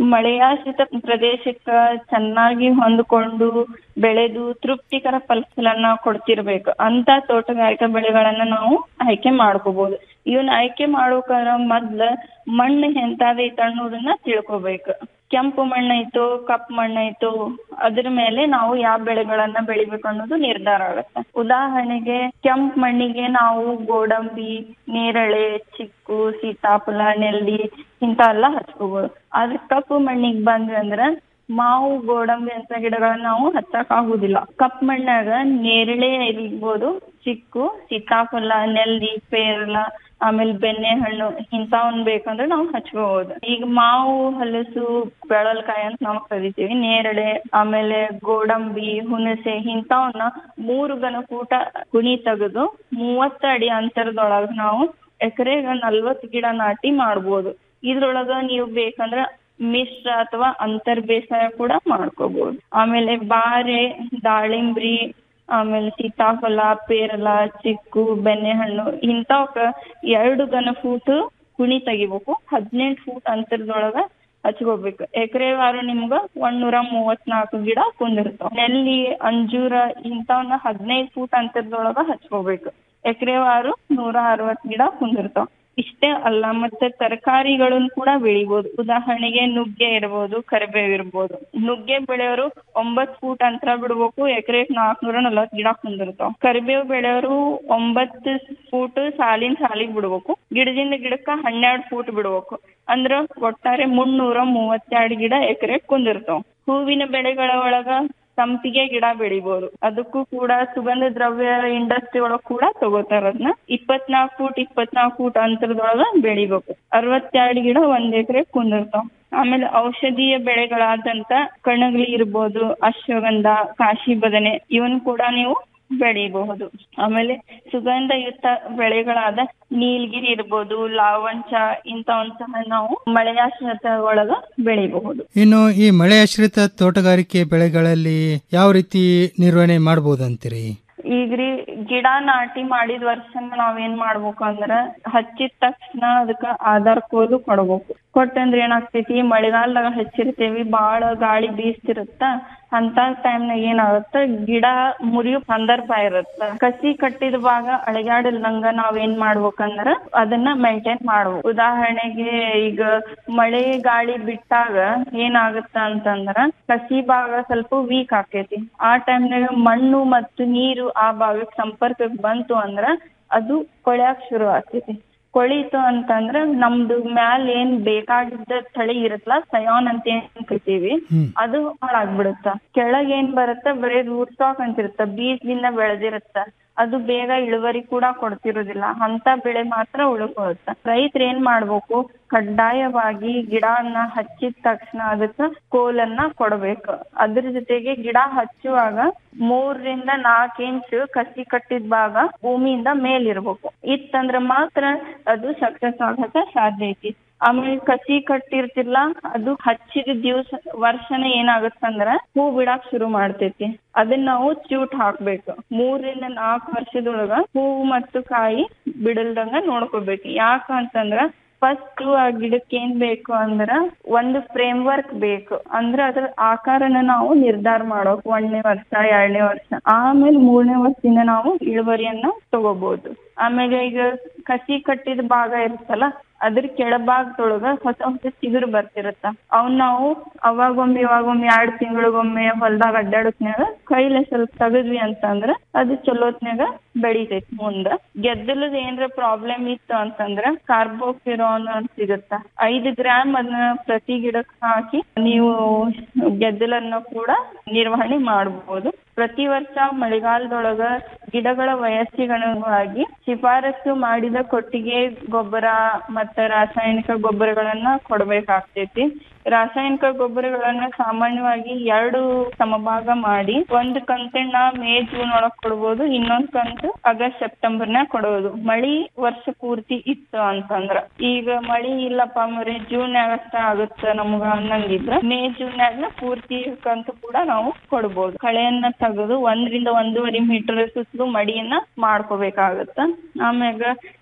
[SPEAKER 29] ಮಳೆಯಾಶ್ರಿತ ಪ್ರದೇಶಕ್ಕ ಚೆನ್ನಾಗಿ ಹೊಂದ್ಕೊಂಡು ಬೆಳೆದು ತೃಪ್ತಿಕರ ಫಲಗಳನ್ನ ಕೊಡ್ತಿರ್ಬೇಕು ಅಂತ ತೋಟಗಾರಿಕಾ ಬೆಳೆಗಳನ್ನ ನಾವು ಆಯ್ಕೆ ಮಾಡ್ಕೋಬಹುದು ಇವನ್ನ ಆಯ್ಕೆ ಮಾಡೋಕಾರ ಮೊದ್ಲ ಮಣ್ಣು ಎಂತಾದೈತೆ ಅನ್ನೋದನ್ನ ತಿಳ್ಕೊಬೇಕು ಕೆಂಪು ಮಣ್ಣೈತೋ ಕಪ್ಪು ಮಣ್ಣೈತೋ ಅದ್ರ ಮೇಲೆ ನಾವು ಯಾವ ಬೆಳೆಗಳನ್ನ ಬೆಳಿಬೇಕು ಅನ್ನೋದು ನಿರ್ಧಾರ ಆಗುತ್ತೆ ಉದಾಹರಣೆಗೆ ಕೆಂಪು ಮಣ್ಣಿಗೆ ನಾವು ಗೋಡಂಬಿ ನೇರಳೆ ಚಿಕ್ಕು ಸೀತಾಫಲ ನೆಲ್ಲಿ ಇಂಥವೆಲ್ಲ ಹಚ್ಕೋಬಹುದು ಆದ್ರೆ ಕಪ್ಪು ಮಣ್ಣಿಗೆ ಬಂದ್ವಿ ಅಂದ್ರ ಮಾವು ಗೋಡಂಬಿ ಅಂತ ಗಿಡಗಳನ್ನ ನಾವು ಹಚ್ಚಕ್ ಆಗುದಿಲ್ಲ ಕಪ್ ಮಣ್ಣಾಗ ನೇರಳೆ ಇರ್ಬೋದು ಚಿಕ್ಕು ಸೀತಾಫಲ ನೆಲ್ಲಿ ಪೇರಲ ಆಮೇಲೆ ಬೆಣ್ಣೆ ಹಣ್ಣು ಇಂಥವನ್ ಬೇಕಂದ್ರೆ ನಾವು ಹಚ್ಕೋಬಹುದು ಈಗ ಮಾವು ಹಲಸು ಬೆಳಲ್ಕಾಯಿ ಅಂತ ನಾವು ಕರಿತೀವಿ ನೇರಳೆ ಆಮೇಲೆ ಗೋಡಂಬಿ ಹುಣಸೆ ಇಂಥವನ್ನ ಮೂರು ಗನಕೂಟ ಕುಣಿ ತೆಗೆದು ಮೂವತ್ತ ಅಡಿ ಅಂತರದೊಳಗ ನಾವು ಎಕರೆಗ ನಲ್ವತ್ ಗಿಡ ನಾಟಿ ಮಾಡ್ಬೋದು ಇದ್ರೊಳಗ ನೀವು ಬೇಕಂದ್ರ ಮಿಶ್ರ ಅಥವಾ ಅಂತರ್ ಬೇಸಾಯ ಕೂಡ ಮಾಡ್ಕೋಬಹುದು ಆಮೇಲೆ ಬಾರೆ ದಾಳಿಂಬ್ರಿ ಆಮೇಲೆ ಸೀತಾಫಲ ಪೇರಲ ಚಿಕ್ಕು ಬೆಣ್ಣೆಹಣ್ಣು ಇಂಥವಕ್ಕ ಎರಡು ಘನ ಫೂಟ್ ಕುಣಿ ತೆಗಿಬೇಕು ಹದಿನೆಂಟು ಫೂಟ್ ಅಂತರದೊಳಗ ಹಚ್ಕೋಬೇಕು ಎಕರೆ ವಾರ ನಿಮ್ಗ ಒಂದ್ನೂರ ಮೂವತ್ನಾಲ್ಕು ಗಿಡ ಕುಂದಿರ್ತಾವ ನೆಲ್ಲಿ ಅಂಜೂರ ಇಂಥವನ್ನ ಹದಿನೈದು ಫೂಟ್ ಅಂತರದೊಳಗ ಹಚ್ಕೋಬೇಕು ಎಕರೆ ವಾರು ನೂರ ಅರವತ್ ಗಿಡ ಕುಂದಿರ್ತಾವ ಇಷ್ಟೇ ಅಲ್ಲ ಮತ್ತೆ ತರಕಾರಿಗಳನ್ನ ಕೂಡ ಬೆಳಿಬೋದು ಉದಾಹರಣೆಗೆ ನುಗ್ಗೆ ಇರ್ಬೋದು ಕರಿಬೇವು ಇರ್ಬೋದು ನುಗ್ಗೆ ಬೆಳೆಯೋರು ಒಂಬತ್ ಫೂಟ್ ಅಂತರ ಬಿಡ್ಬೇಕು ಎಕರೆಕ್ ನಾಲ್ಕನೂರ ನಲವತ್ ಗಿಡ ಕುಂದಿರ್ತಾವ ಕರಿಬೇವು ಬೆಳೆಯೋರು ಒಂಬತ್ತು ಫೂಟ್ ಸಾಲಿನ ಸಾಲಿಗೆ ಬಿಡ್ಬೇಕು ಗಿಡದಿಂದ ಗಿಡಕ್ಕ ಹನ್ನೆರಡು ಫೂಟ್ ಬಿಡ್ಬೇಕು ಅಂದ್ರ ಒಟ್ಟಾರೆ ಮುನ್ನೂರ ಮೂವತ್ತೆರಡು ಗಿಡ ಎಕರೆ ಕುಂದಿರ್ತಾವ ಹೂವಿನ ಬೆಳೆಗಳ ಒಳಗ ಸಂಪಿಗೆ ಗಿಡ ಬೆಳಿಬೋದು ಅದಕ್ಕೂ ಕೂಡ ಸುಗಂಧ ದ್ರವ್ಯ ಇಂಡಸ್ಟ್ರಿ ಒಳಗ್ ಕೂಡ ತಗೋತಾರ ಅದನ್ನ ಇಪ್ಪತ್ನಾಲ್ಕು ಫೂಟ್ ಇಪ್ಪತ್ನಾಲ್ಕು ಫೂಟ್ ಅಂತರದೊಳಗ ಬೆಳಿಬೇಕು ಅರವತ್ತೆರಡು ಗಿಡ ಒಂದ್ ಎಕರೆ ಕುಂದಿರ್ತಾವ ಆಮೇಲೆ ಔಷಧೀಯ ಬೆಳೆಗಳಾದಂತ ಕಣಗಲಿ ಇರ್ಬೋದು ಅಶ್ವಗಂಧ ಕಾಶಿ ಬದನೆ ಇವನ್ ಕೂಡ ನೀವು ಬೆಳಿಬಹುದು ಆಮೇಲೆ ಸುಗಂಧಯುಕ್ತ ಬೆಳೆಗಳಾದ ನೀಲಗಿರಿ ಇರ್ಬೋದು ಲಾವಂಚ ಇಂಥವನ್ ಸಹ ನಾವು ಮಳೆಯಾಶ್ರಿತ ಒಳಗ ಬೆಳಿಬಹುದು
[SPEAKER 28] ಇನ್ನು ಈ ಮಳೆಯಾಶ್ರಿತ ತೋಟಗಾರಿಕೆ ಬೆಳೆಗಳಲ್ಲಿ ಯಾವ ರೀತಿ ನಿರ್ವಹಣೆ ಮಾಡ್ಬೋದಂತೀರಿ
[SPEAKER 29] ಈಗ್ರಿ ಗಿಡ ನಾಟಿ ಮಾಡಿದ ವರ್ಷನ ನಾವೇನ್ ಮಾಡ್ಬೇಕು ಅಂದ್ರ ಹಚ್ಚಿದ ತಕ್ಷಣ ಅದಕ್ಕ ಆಧಾರ್ ಕೋಲು ಕೊಡ್ಬೇಕು ಕೊಟ್ಟಂದ್ರ ಏನಾಗ್ತೈತಿ ಮಳೆಗಾಲದಾಗ ಹಚ್ಚಿರ್ತೇವಿ ಬಾಳ ಗಾಳಿ ಬೀಸ್ತಿರುತ್ತ ಅಂತ ಟೈಮ್ನಾಗ ಏನಾಗುತ್ತ ಗಿಡ ಮುರಿಯೋ ಸಂದರ್ಭ ಇರುತ್ತ ಕಸಿ ಕಟ್ಟಿದ ಭಾಗ ಅಳಗ್ಯಾಡಿಲ್ದಂಗ ನಾವ್ ಏನ್ ಮಾಡ್ಬೇಕಂದ್ರ ಅದನ್ನ ಮೇಂಟೈನ್ ಮಾಡ್ಬೇಕು ಉದಾಹರಣೆಗೆ ಈಗ ಮಳೆ ಗಾಳಿ ಬಿಟ್ಟಾಗ ಏನಾಗುತ್ತ ಅಂತಂದ್ರ ಕಸಿ ಭಾಗ ಸ್ವಲ್ಪ ವೀಕ್ ಆಕೇತಿ ಆ ಟೈಮ್ನಾಗ ಮಣ್ಣು ಮತ್ತು ನೀರು ಆ ಭಾಗಕ್ಕೆ ಸಂಪರ್ಕಕ್ಕೆ ಬಂತು ಅಂದ್ರ ಅದು ಕೊಳ್ಯಾಕ್ ಶುರು ಆಗ್ತೈತಿ ಕೊಳಿತು ಅಂತಂದ್ರ ನಮ್ದು ಮ್ಯಾಲ ಏನ್ ಬೇಕಾಗಿದ್ದ ತಳಿ ಇರತ್ತಲ್ಲ ಸಯಾನ್ ಅಂತ ಏನ್ ಕರಿತೀವಿ ಅದು ಹಾಳಾಗ್ಬಿಡುತ್ತ ಕೆಳಗ್ ಏನ್ ಬರುತ್ತ ಬರೀ ರೂಟ್ ಸ್ಟಾಕ್ ಅಂತ ಇರುತ್ತ ಬೀಜದಿಂದ ಬೆಳೆದಿರುತ್ತ ಅದು ಬೇಗ ಇಳುವರಿ ಕೂಡ ಕೊಡ್ತಿರೋದಿಲ್ಲ ಅಂತ ಬೆಳೆ ಮಾತ್ರ ಉಳ್ಕೊಳುತ್ತ ರೈತರು ಏನ್ ಮಾಡ್ಬೇಕು ಕಡ್ಡಾಯವಾಗಿ ಗಿಡನ ಹಚ್ಚಿದ ತಕ್ಷಣ ಅದಕ್ಕ ಕೋಲನ್ನ ಕೊಡ್ಬೇಕು ಅದ್ರ ಜೊತೆಗೆ ಗಿಡ ಹಚ್ಚುವಾಗ ಮೂರರಿಂದ ನಾಲ್ಕ್ ಇಂಚ್ ಕಸಿ ಕಟ್ಟಿದ ಭಾಗ ಭೂಮಿಯಿಂದ ಮೇಲಿರ್ಬೇಕು ಇತ್ತಂದ್ರ ಮಾತ್ರ ಅದು ಸಕ್ಸಸ್ ಆಗಕ ಸಾಧ್ಯ ಐತಿ ಆಮೇಲೆ ಕಸಿ ಕಟ್ಟಿರ್ತಿರ್ಲ ಅದು ಹಚ್ಚಿದ ದಿವ್ಸ ವರ್ಷನ ಏನಾಗತ್ತಂದ್ರ ಹೂ ಬಿಡಾಕ್ ಶುರು ಮಾಡ್ತೈತಿ ಅದನ್ನ ನಾವು ಚ್ಯೂಟ್ ಹಾಕ್ಬೇಕು ಮೂರರಿಂದ ನಾಲ್ಕು ವರ್ಷದೊಳಗ ಹೂವು ಮತ್ತು ಕಾಯಿ ಬಿಡಲ್ದಂಗ ನೋಡ್ಕೋಬೇಕು ಯಾಕ ಅಂತಂದ್ರ ಫಸ್ಟ್ ಆ ಗಿಡಕ್ಕೆ ಏನ್ ಬೇಕು ಅಂದ್ರ ಒಂದು ಫ್ರೇಮ್ ವರ್ಕ್ ಬೇಕು ಅಂದ್ರ ಅದ್ರ ಆಕಾರನ ನಾವು ನಿರ್ಧಾರ ಮಾಡೋಕ್ ಒಂದನೇ ವರ್ಷ ಎರಡನೇ ವರ್ಷ ಆಮೇಲೆ ಮೂರನೇ ವರ್ಷದಿಂದ ನಾವು ಇಳುವರಿಯನ್ನ ತಗೋಬಹುದು ಆಮೇಲೆ ಈಗ ಕಸಿ ಕಟ್ಟಿದ ಭಾಗ ಇರುತ್ತಲ್ಲ ಅದ್ರ ಕೆಳಭಾಗದೊಳಗ ಹೊಸ ಹೊಸ ಚಿಗುರು ಬರ್ತಿರತ್ತ ಅವ್ನ ನಾವು ಅವಾಗೊಮ್ಮೆ ಇವಾಗೊಮ್ಮೆ ಎರಡ್ ತಿಂಗಳಿಗೊಮ್ಮೆ ಹೊಲ್ದಾಗ ಅಡ್ಡಾಡತ್ನ್ಯಾಗ ಕೈಲೆ ಸ್ವಲ್ಪ ತೆಗದ್ವಿ ಅಂತಂದ್ರ ಅದು ಚಲೋತ್ನ್ಯಾಗ ಬೆಳಿತೈತಿ ಮುಂದ ಗೆದ್ದಲದ ಏನ್ರ ಪ್ರಾಬ್ಲಮ್ ಇತ್ತು ಅಂತಂದ್ರ ಕಾರ್ಬೋಫಿರಾನ್ ಅಂತ ಸಿಗುತ್ತ ಐದು ಗ್ರಾಮ್ ಅದನ್ನ ಪ್ರತಿ ಗಿಡಕ್ ಹಾಕಿ ನೀವು ಗೆದ್ದಲನ್ನ ಕೂಡ ನಿರ್ವಹಣೆ ಮಾಡಬಹುದು ಪ್ರತಿ ವರ್ಷ ಮಳೆಗಾಲದೊಳಗ ಗಿಡಗಳ ವಯಸ್ಸಿಗನುಗುಣವಾಗಿ ಶಿಫಾರಸು ಮಾಡಿದ ಕೊಟ್ಟಿಗೆ ಗೊಬ್ಬರ ಮತ್ತ ರಾಸಾಯನಿಕ ಗೊಬ್ಬರಗಳನ್ನ ಕೊಡ್ಬೇಕಾಗ್ತೈತಿ ರಾಸಾಯನಿಕ ಗೊಬ್ಬರಗಳನ್ನ ಸಾಮಾನ್ಯವಾಗಿ ಎರಡು ಸಮಭಾಗ ಮಾಡಿ ಒಂದ್ ಕಂತನ್ನ ಮೇ ಜೂನ್ ಒಳಗ್ ಕೊಡ್ಬೋದು ಇನ್ನೊಂದ್ ಕಂತು ಆಗಸ್ಟ್ ಸೆಪ್ಟೆಂಬರ್ನಾಗ ಕೊಡೋದು ಮಳಿ ವರ್ಷ ಪೂರ್ತಿ ಇತ್ತು ಅಂತಂದ್ರ ಈಗ ಮಳಿ ಇಲ್ಲಪ್ಪ ಮರಿ ಜೂನ್ ಅಷ್ಟ ಆಗುತ್ತ ನಮ್ಗ ಅನ್ನಂಗಿದ್ರ ಮೇ ಜೂನ್ ಪೂರ್ತಿ ಕಂತು ಕೂಡ ನಾವು ಕೊಡ್ಬೋದು ಕಳೆಯನ್ನ ತೆಗೆದು ಒಂದರಿಂದ ಒಂದೂವರೆ ಮೀಟರ್ ಸುತ್ತಲೂ ಮಡಿಯನ್ನ ಮಾಡ್ಕೋಬೇಕಾಗತ್ತ ಆಮ್ಯಾಗ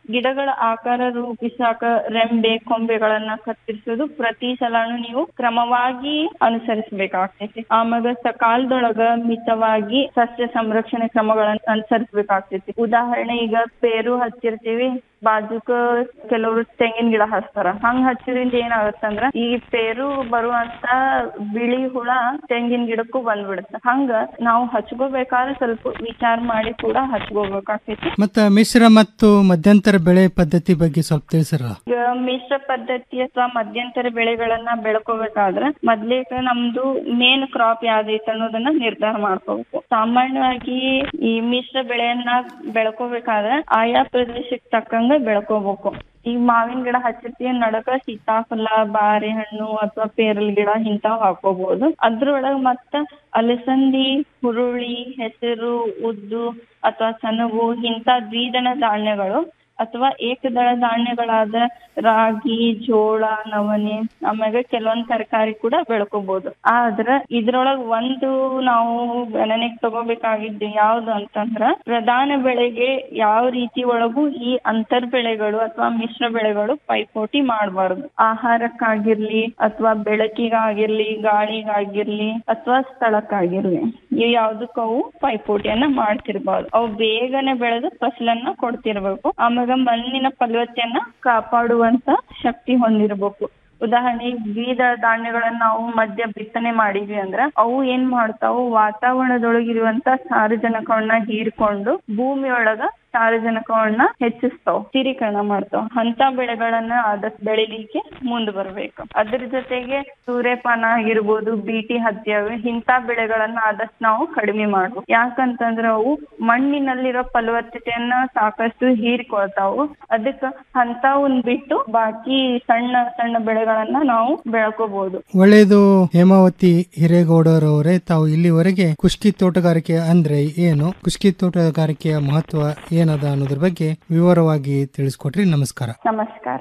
[SPEAKER 29] ಗಿಡಗಳ ಆಕಾರ ರೂಪಿಸಾಕ ರೆಂಬೆ ಕೊಂಬೆಗಳನ್ನ ಕತ್ತರಿಸೋದು ಪ್ರತಿ ಸಲಾನು ನೀವು ಕ್ರಮವಾಗಿ ಅನುಸರಿಸಬೇಕಾಗ್ತೈತಿ ಆಮ್ಯಾಗ ಸಕಾಲದೊಳಗ ಮಿತವಾಗಿ ಸಸ್ಯ ಸಂರಕ್ಷಣೆ ಕ್ರಮಗಳನ್ನ ಅನುಸರಿಸಬೇಕಾಗ್ತೈತಿ ಉದಾಹರಣೆ ಈಗ ಪೇರು ಹಚ್ಚಿರ್ತೀವಿ ಬಾಜುಕ ಕೆಲವರು ತೆಂಗಿನ ಗಿಡ ಹಚ್ತಾರ ಹಂಗ ಹಚ್ಚಿದ್ರಿಂದ ಏನಾಗತ್ತಂದ್ರ ಈ ಪೇರು ಬರುವಂತ ಬಿಳಿ ಹುಳ ತೆಂಗಿನ ಗಿಡಕ್ಕೂ ಬಂದ್ಬಿಡುತ್ತೆ ಹಂಗ ನಾವು ಹಚ್ಕೋಬೇಕಾದ್ರೆ ಸ್ವಲ್ಪ ವಿಚಾರ ಮಾಡಿ ಕೂಡ ಹಚ್ಕೋಬೇಕಾಗ್ತೈತಿ
[SPEAKER 28] ಮತ್ತ ಮಿಶ್ರ ಮತ್ತು ಮಧ್ಯಂತರ ಬೆಳೆ ಪದ್ಧತಿ ಬಗ್ಗೆ ಸ್ವಲ್ಪ ತಿಳಿಸಿರಲ್ಲ
[SPEAKER 29] ಈಗ ಮಿಶ್ರ ಪದ್ಧತಿ ಅಥವಾ ಮಧ್ಯಂತರ ಬೆಳೆಗಳನ್ನ ಬೆಳ್ಕೋಬೇಕಾದ್ರೆ ಮೊದ್ಲೇಕ ನಮ್ದು ಮೇನ್ ಕ್ರಾಪ್ ಯಾವ್ದೈತೆ ಅನ್ನೋದನ್ನ ನಿರ್ಧಾರ ಮಾಡ್ಕೋಬೇಕು ಸಾಮಾನ್ಯವಾಗಿ ಈ ಮಿಶ್ರ ಬೆಳೆಯನ್ನ ಬೆಳ್ಕೋಬೇಕಾದ್ರೆ ಆಯಾ ಪ್ರದೇಶಕ್ಕೆ ತಕ್ಕಂಗ ಬೆಳ್ಕೋಬೇಕು ಈಗ ಮಾವಿನ ಗಿಡ ಹಚ್ಚಿರ್ತೀವಿ ನಡಕ ಸೀತಾಫಲ ಬಾರೆಹಣ್ಣು ಅಥವಾ ಪೇರಲ್ ಗಿಡ ಇಂತಾವ್ ಹಾಕೋಬಹುದು ಅದ್ರೊಳಗ ಮತ್ತ ಅಲಸಂದಿ ಹುರುಳಿ ಹೆಸರು ಉದ್ದು ಅಥವಾ ಸೆಣಬು ಇಂತ ದ್ವಿದಳ ಧಾನ್ಯಗಳು ಅಥವಾ ಏಕದಳ ಧಾನ್ಯಗಳಾದ ರಾಗಿ ಜೋಳ ನವಣೆ ಆಮ್ಯಾಗ ಕೆಲವೊಂದ್ ತರಕಾರಿ ಕೂಡ ಬೆಳ್ಕೋಬಹುದು ಆದ್ರ ಇದ್ರೊಳಗ ಒಂದು ನಾವು ಗಣನೆಗೆ ತಗೋಬೇಕಾಗಿದ್ದು ಯಾವ್ದು ಅಂತಂದ್ರ ಪ್ರಧಾನ ಬೆಳೆಗೆ ಯಾವ ರೀತಿ ಒಳಗೂ ಈ ಅಂತರ್ ಬೆಳೆಗಳು ಅಥವಾ ಮಿಶ್ರ ಬೆಳೆಗಳು ಪೈಪೋಟಿ ಮಾಡಬಾರ್ದು ಆಹಾರಕ್ಕಾಗಿರ್ಲಿ ಅಥವಾ ಬೆಳಕಿಗಾಗಿರ್ಲಿ ಗಾಳಿಗಾಗಿರ್ಲಿ ಅಥವಾ ಸ್ಥಳಕ್ಕಾಗಿರ್ಲಿ ಇವ್ ಯಾವ್ದಕ್ಕೂ ಅವು ಪೈಪೋಟಿಯನ್ನ ಮಾಡ್ತಿರ್ಬಾರ್ದು ಅವು ಬೇಗನೆ ಬೆಳೆದು ಫಸಲನ್ನ ಕೊಡ್ತಿರ್ಬೇಕು ಆಮ್ಯಾಗ ಮಣ್ಣಿನ ಫಲವತ್ತತೆಯನ್ನ ಕಾಪಾಡುವಂತ ಶಕ್ತಿ ಹೊಂದಿರ್ಬೇಕು ಉದಾಹರಣೆ ದ್ವಿದಳ ಧಾನ್ಯಗಳನ್ನ ನಾವು ಮಧ್ಯ ಬಿತ್ತನೆ ಮಾಡಿದ್ವಿ ಅಂದ್ರ ಅವು ಏನ್ ಮಾಡ್ತಾವು ವಾತಾವರಣದೊಳಗಿರುವಂತ ಸಾರಜನಕವನ್ನ ಹೀರ್ಕೊಂಡು ಭೂಮಿಯೊಳಗ ಸಾರಜನಕವನ್ನ ಹೆಚ್ಚಿಸ್ತಾವ್ ಸ್ಥಿರೀಕರಣ ಮಾಡ್ತಾವ್ ಅಂತ ಬೆಳೆಗಳನ್ನ ಆದಷ್ಟು ಬೆಳಿಲಿಕ್ಕೆ ಮುಂದ್ ಬರ್ಬೇಕು ಅದ್ರ ಜೊತೆಗೆ ಸೂರ್ಯಪಾನ ಆಗಿರ್ಬೋದು ಬೀಟಿ ಹತ್ತಿ ಇಂತ ಬೆಳೆಗಳನ್ನ ಆದಷ್ಟು ನಾವು ಕಡಿಮೆ ಮಾಡ್ಬೇಕು ಯಾಕಂತಂದ್ರ ಅವು ಮಣ್ಣಿನಲ್ಲಿರೋ ಫಲವತ್ತತೆಯನ್ನ ಸಾಕಷ್ಟು ಹೀರ್ಕೊಳ್ತಾವು ಅದಕ್ಕ ಅಂತವನ್ ಬಿಟ್ಟು ಬಾಕಿ ಸಣ್ಣ ಸಣ್ಣ ಬೆಳೆಗಳನ್ನ ನಾವು ಬೆಳ್ಕೋಬಹುದು
[SPEAKER 28] ಒಳ್ಳೆಯದು ಹೇಮಾವತಿ ಹಿರೇಗೌಡರವರೇ ತಾವು ಇಲ್ಲಿವರೆಗೆ ಕುಷ್ಕಿ ತೋಟಗಾರಿಕೆ ಅಂದ್ರೆ ಏನು ಕುಷ್ಕಿ ತೋಟಗಾರಿಕೆಯ ಮಹತ್ವ ಏನದ ಅನ್ನೋದ್ರ ಬಗ್ಗೆ ವಿವರವಾಗಿ ತಿಳಿಸ್ಕೊಟ್ರಿ ನಮಸ್ಕಾರ
[SPEAKER 29] ನಮಸ್ಕಾರ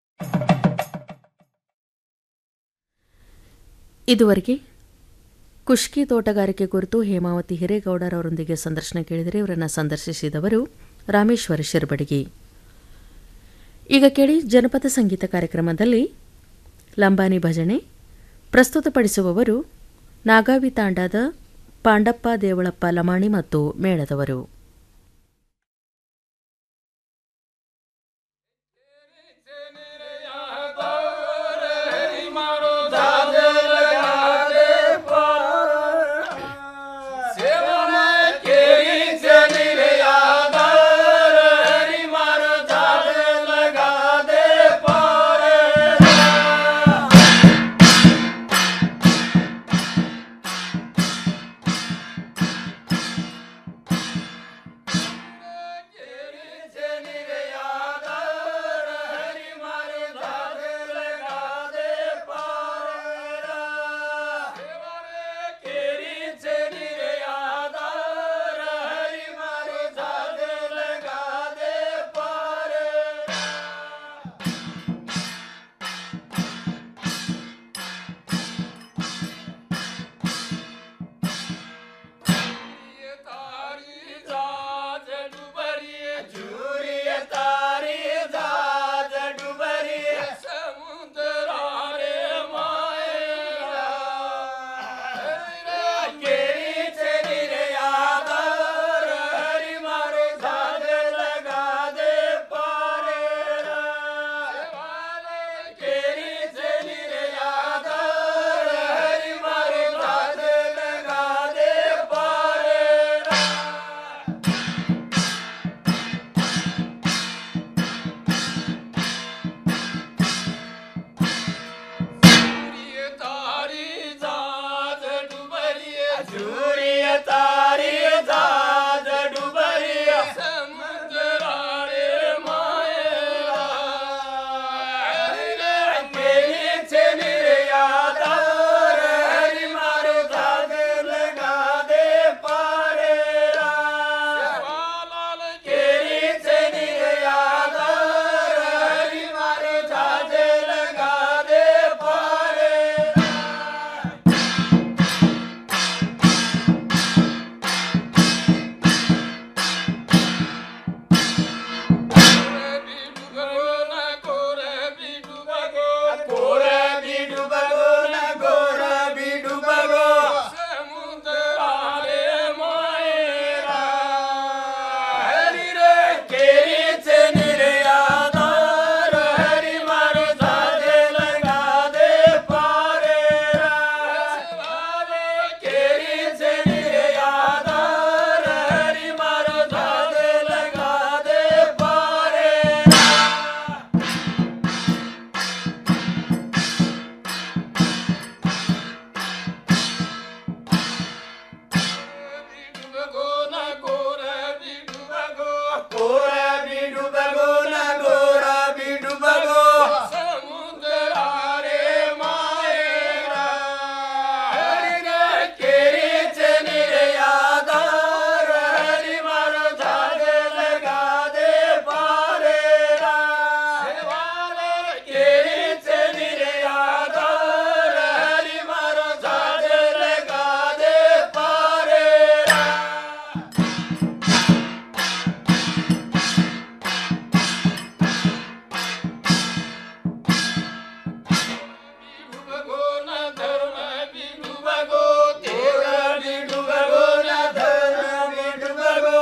[SPEAKER 14] ಇದುವರೆಗೆ ಕುಷ್ಕಿ ತೋಟಗಾರಿಕೆ ಕುರಿತು ಹೇಮಾವತಿ ಹಿರೇಗೌಡರವರೊಂದಿಗೆ ಸಂದರ್ಶನ ಕೇಳಿದರೆ ಇವರನ್ನು ಸಂದರ್ಶಿಸಿದವರು ರಾಮೇಶ್ವರ ಶಿರ್ಬಡಗಿ ಈಗ ಕೇಳಿ ಜನಪದ ಸಂಗೀತ ಕಾರ್ಯಕ್ರಮದಲ್ಲಿ ಲಂಬಾನಿ ಭಜನೆ ಪ್ರಸ್ತುತಪಡಿಸುವವರು ನಾಗಾವಿ ತಾಂಡಾದ ಪಾಂಡಪ್ಪ ದೇವಳಪ್ಪ ಲಮಾಣಿ ಮತ್ತು ಮೇಳದವರು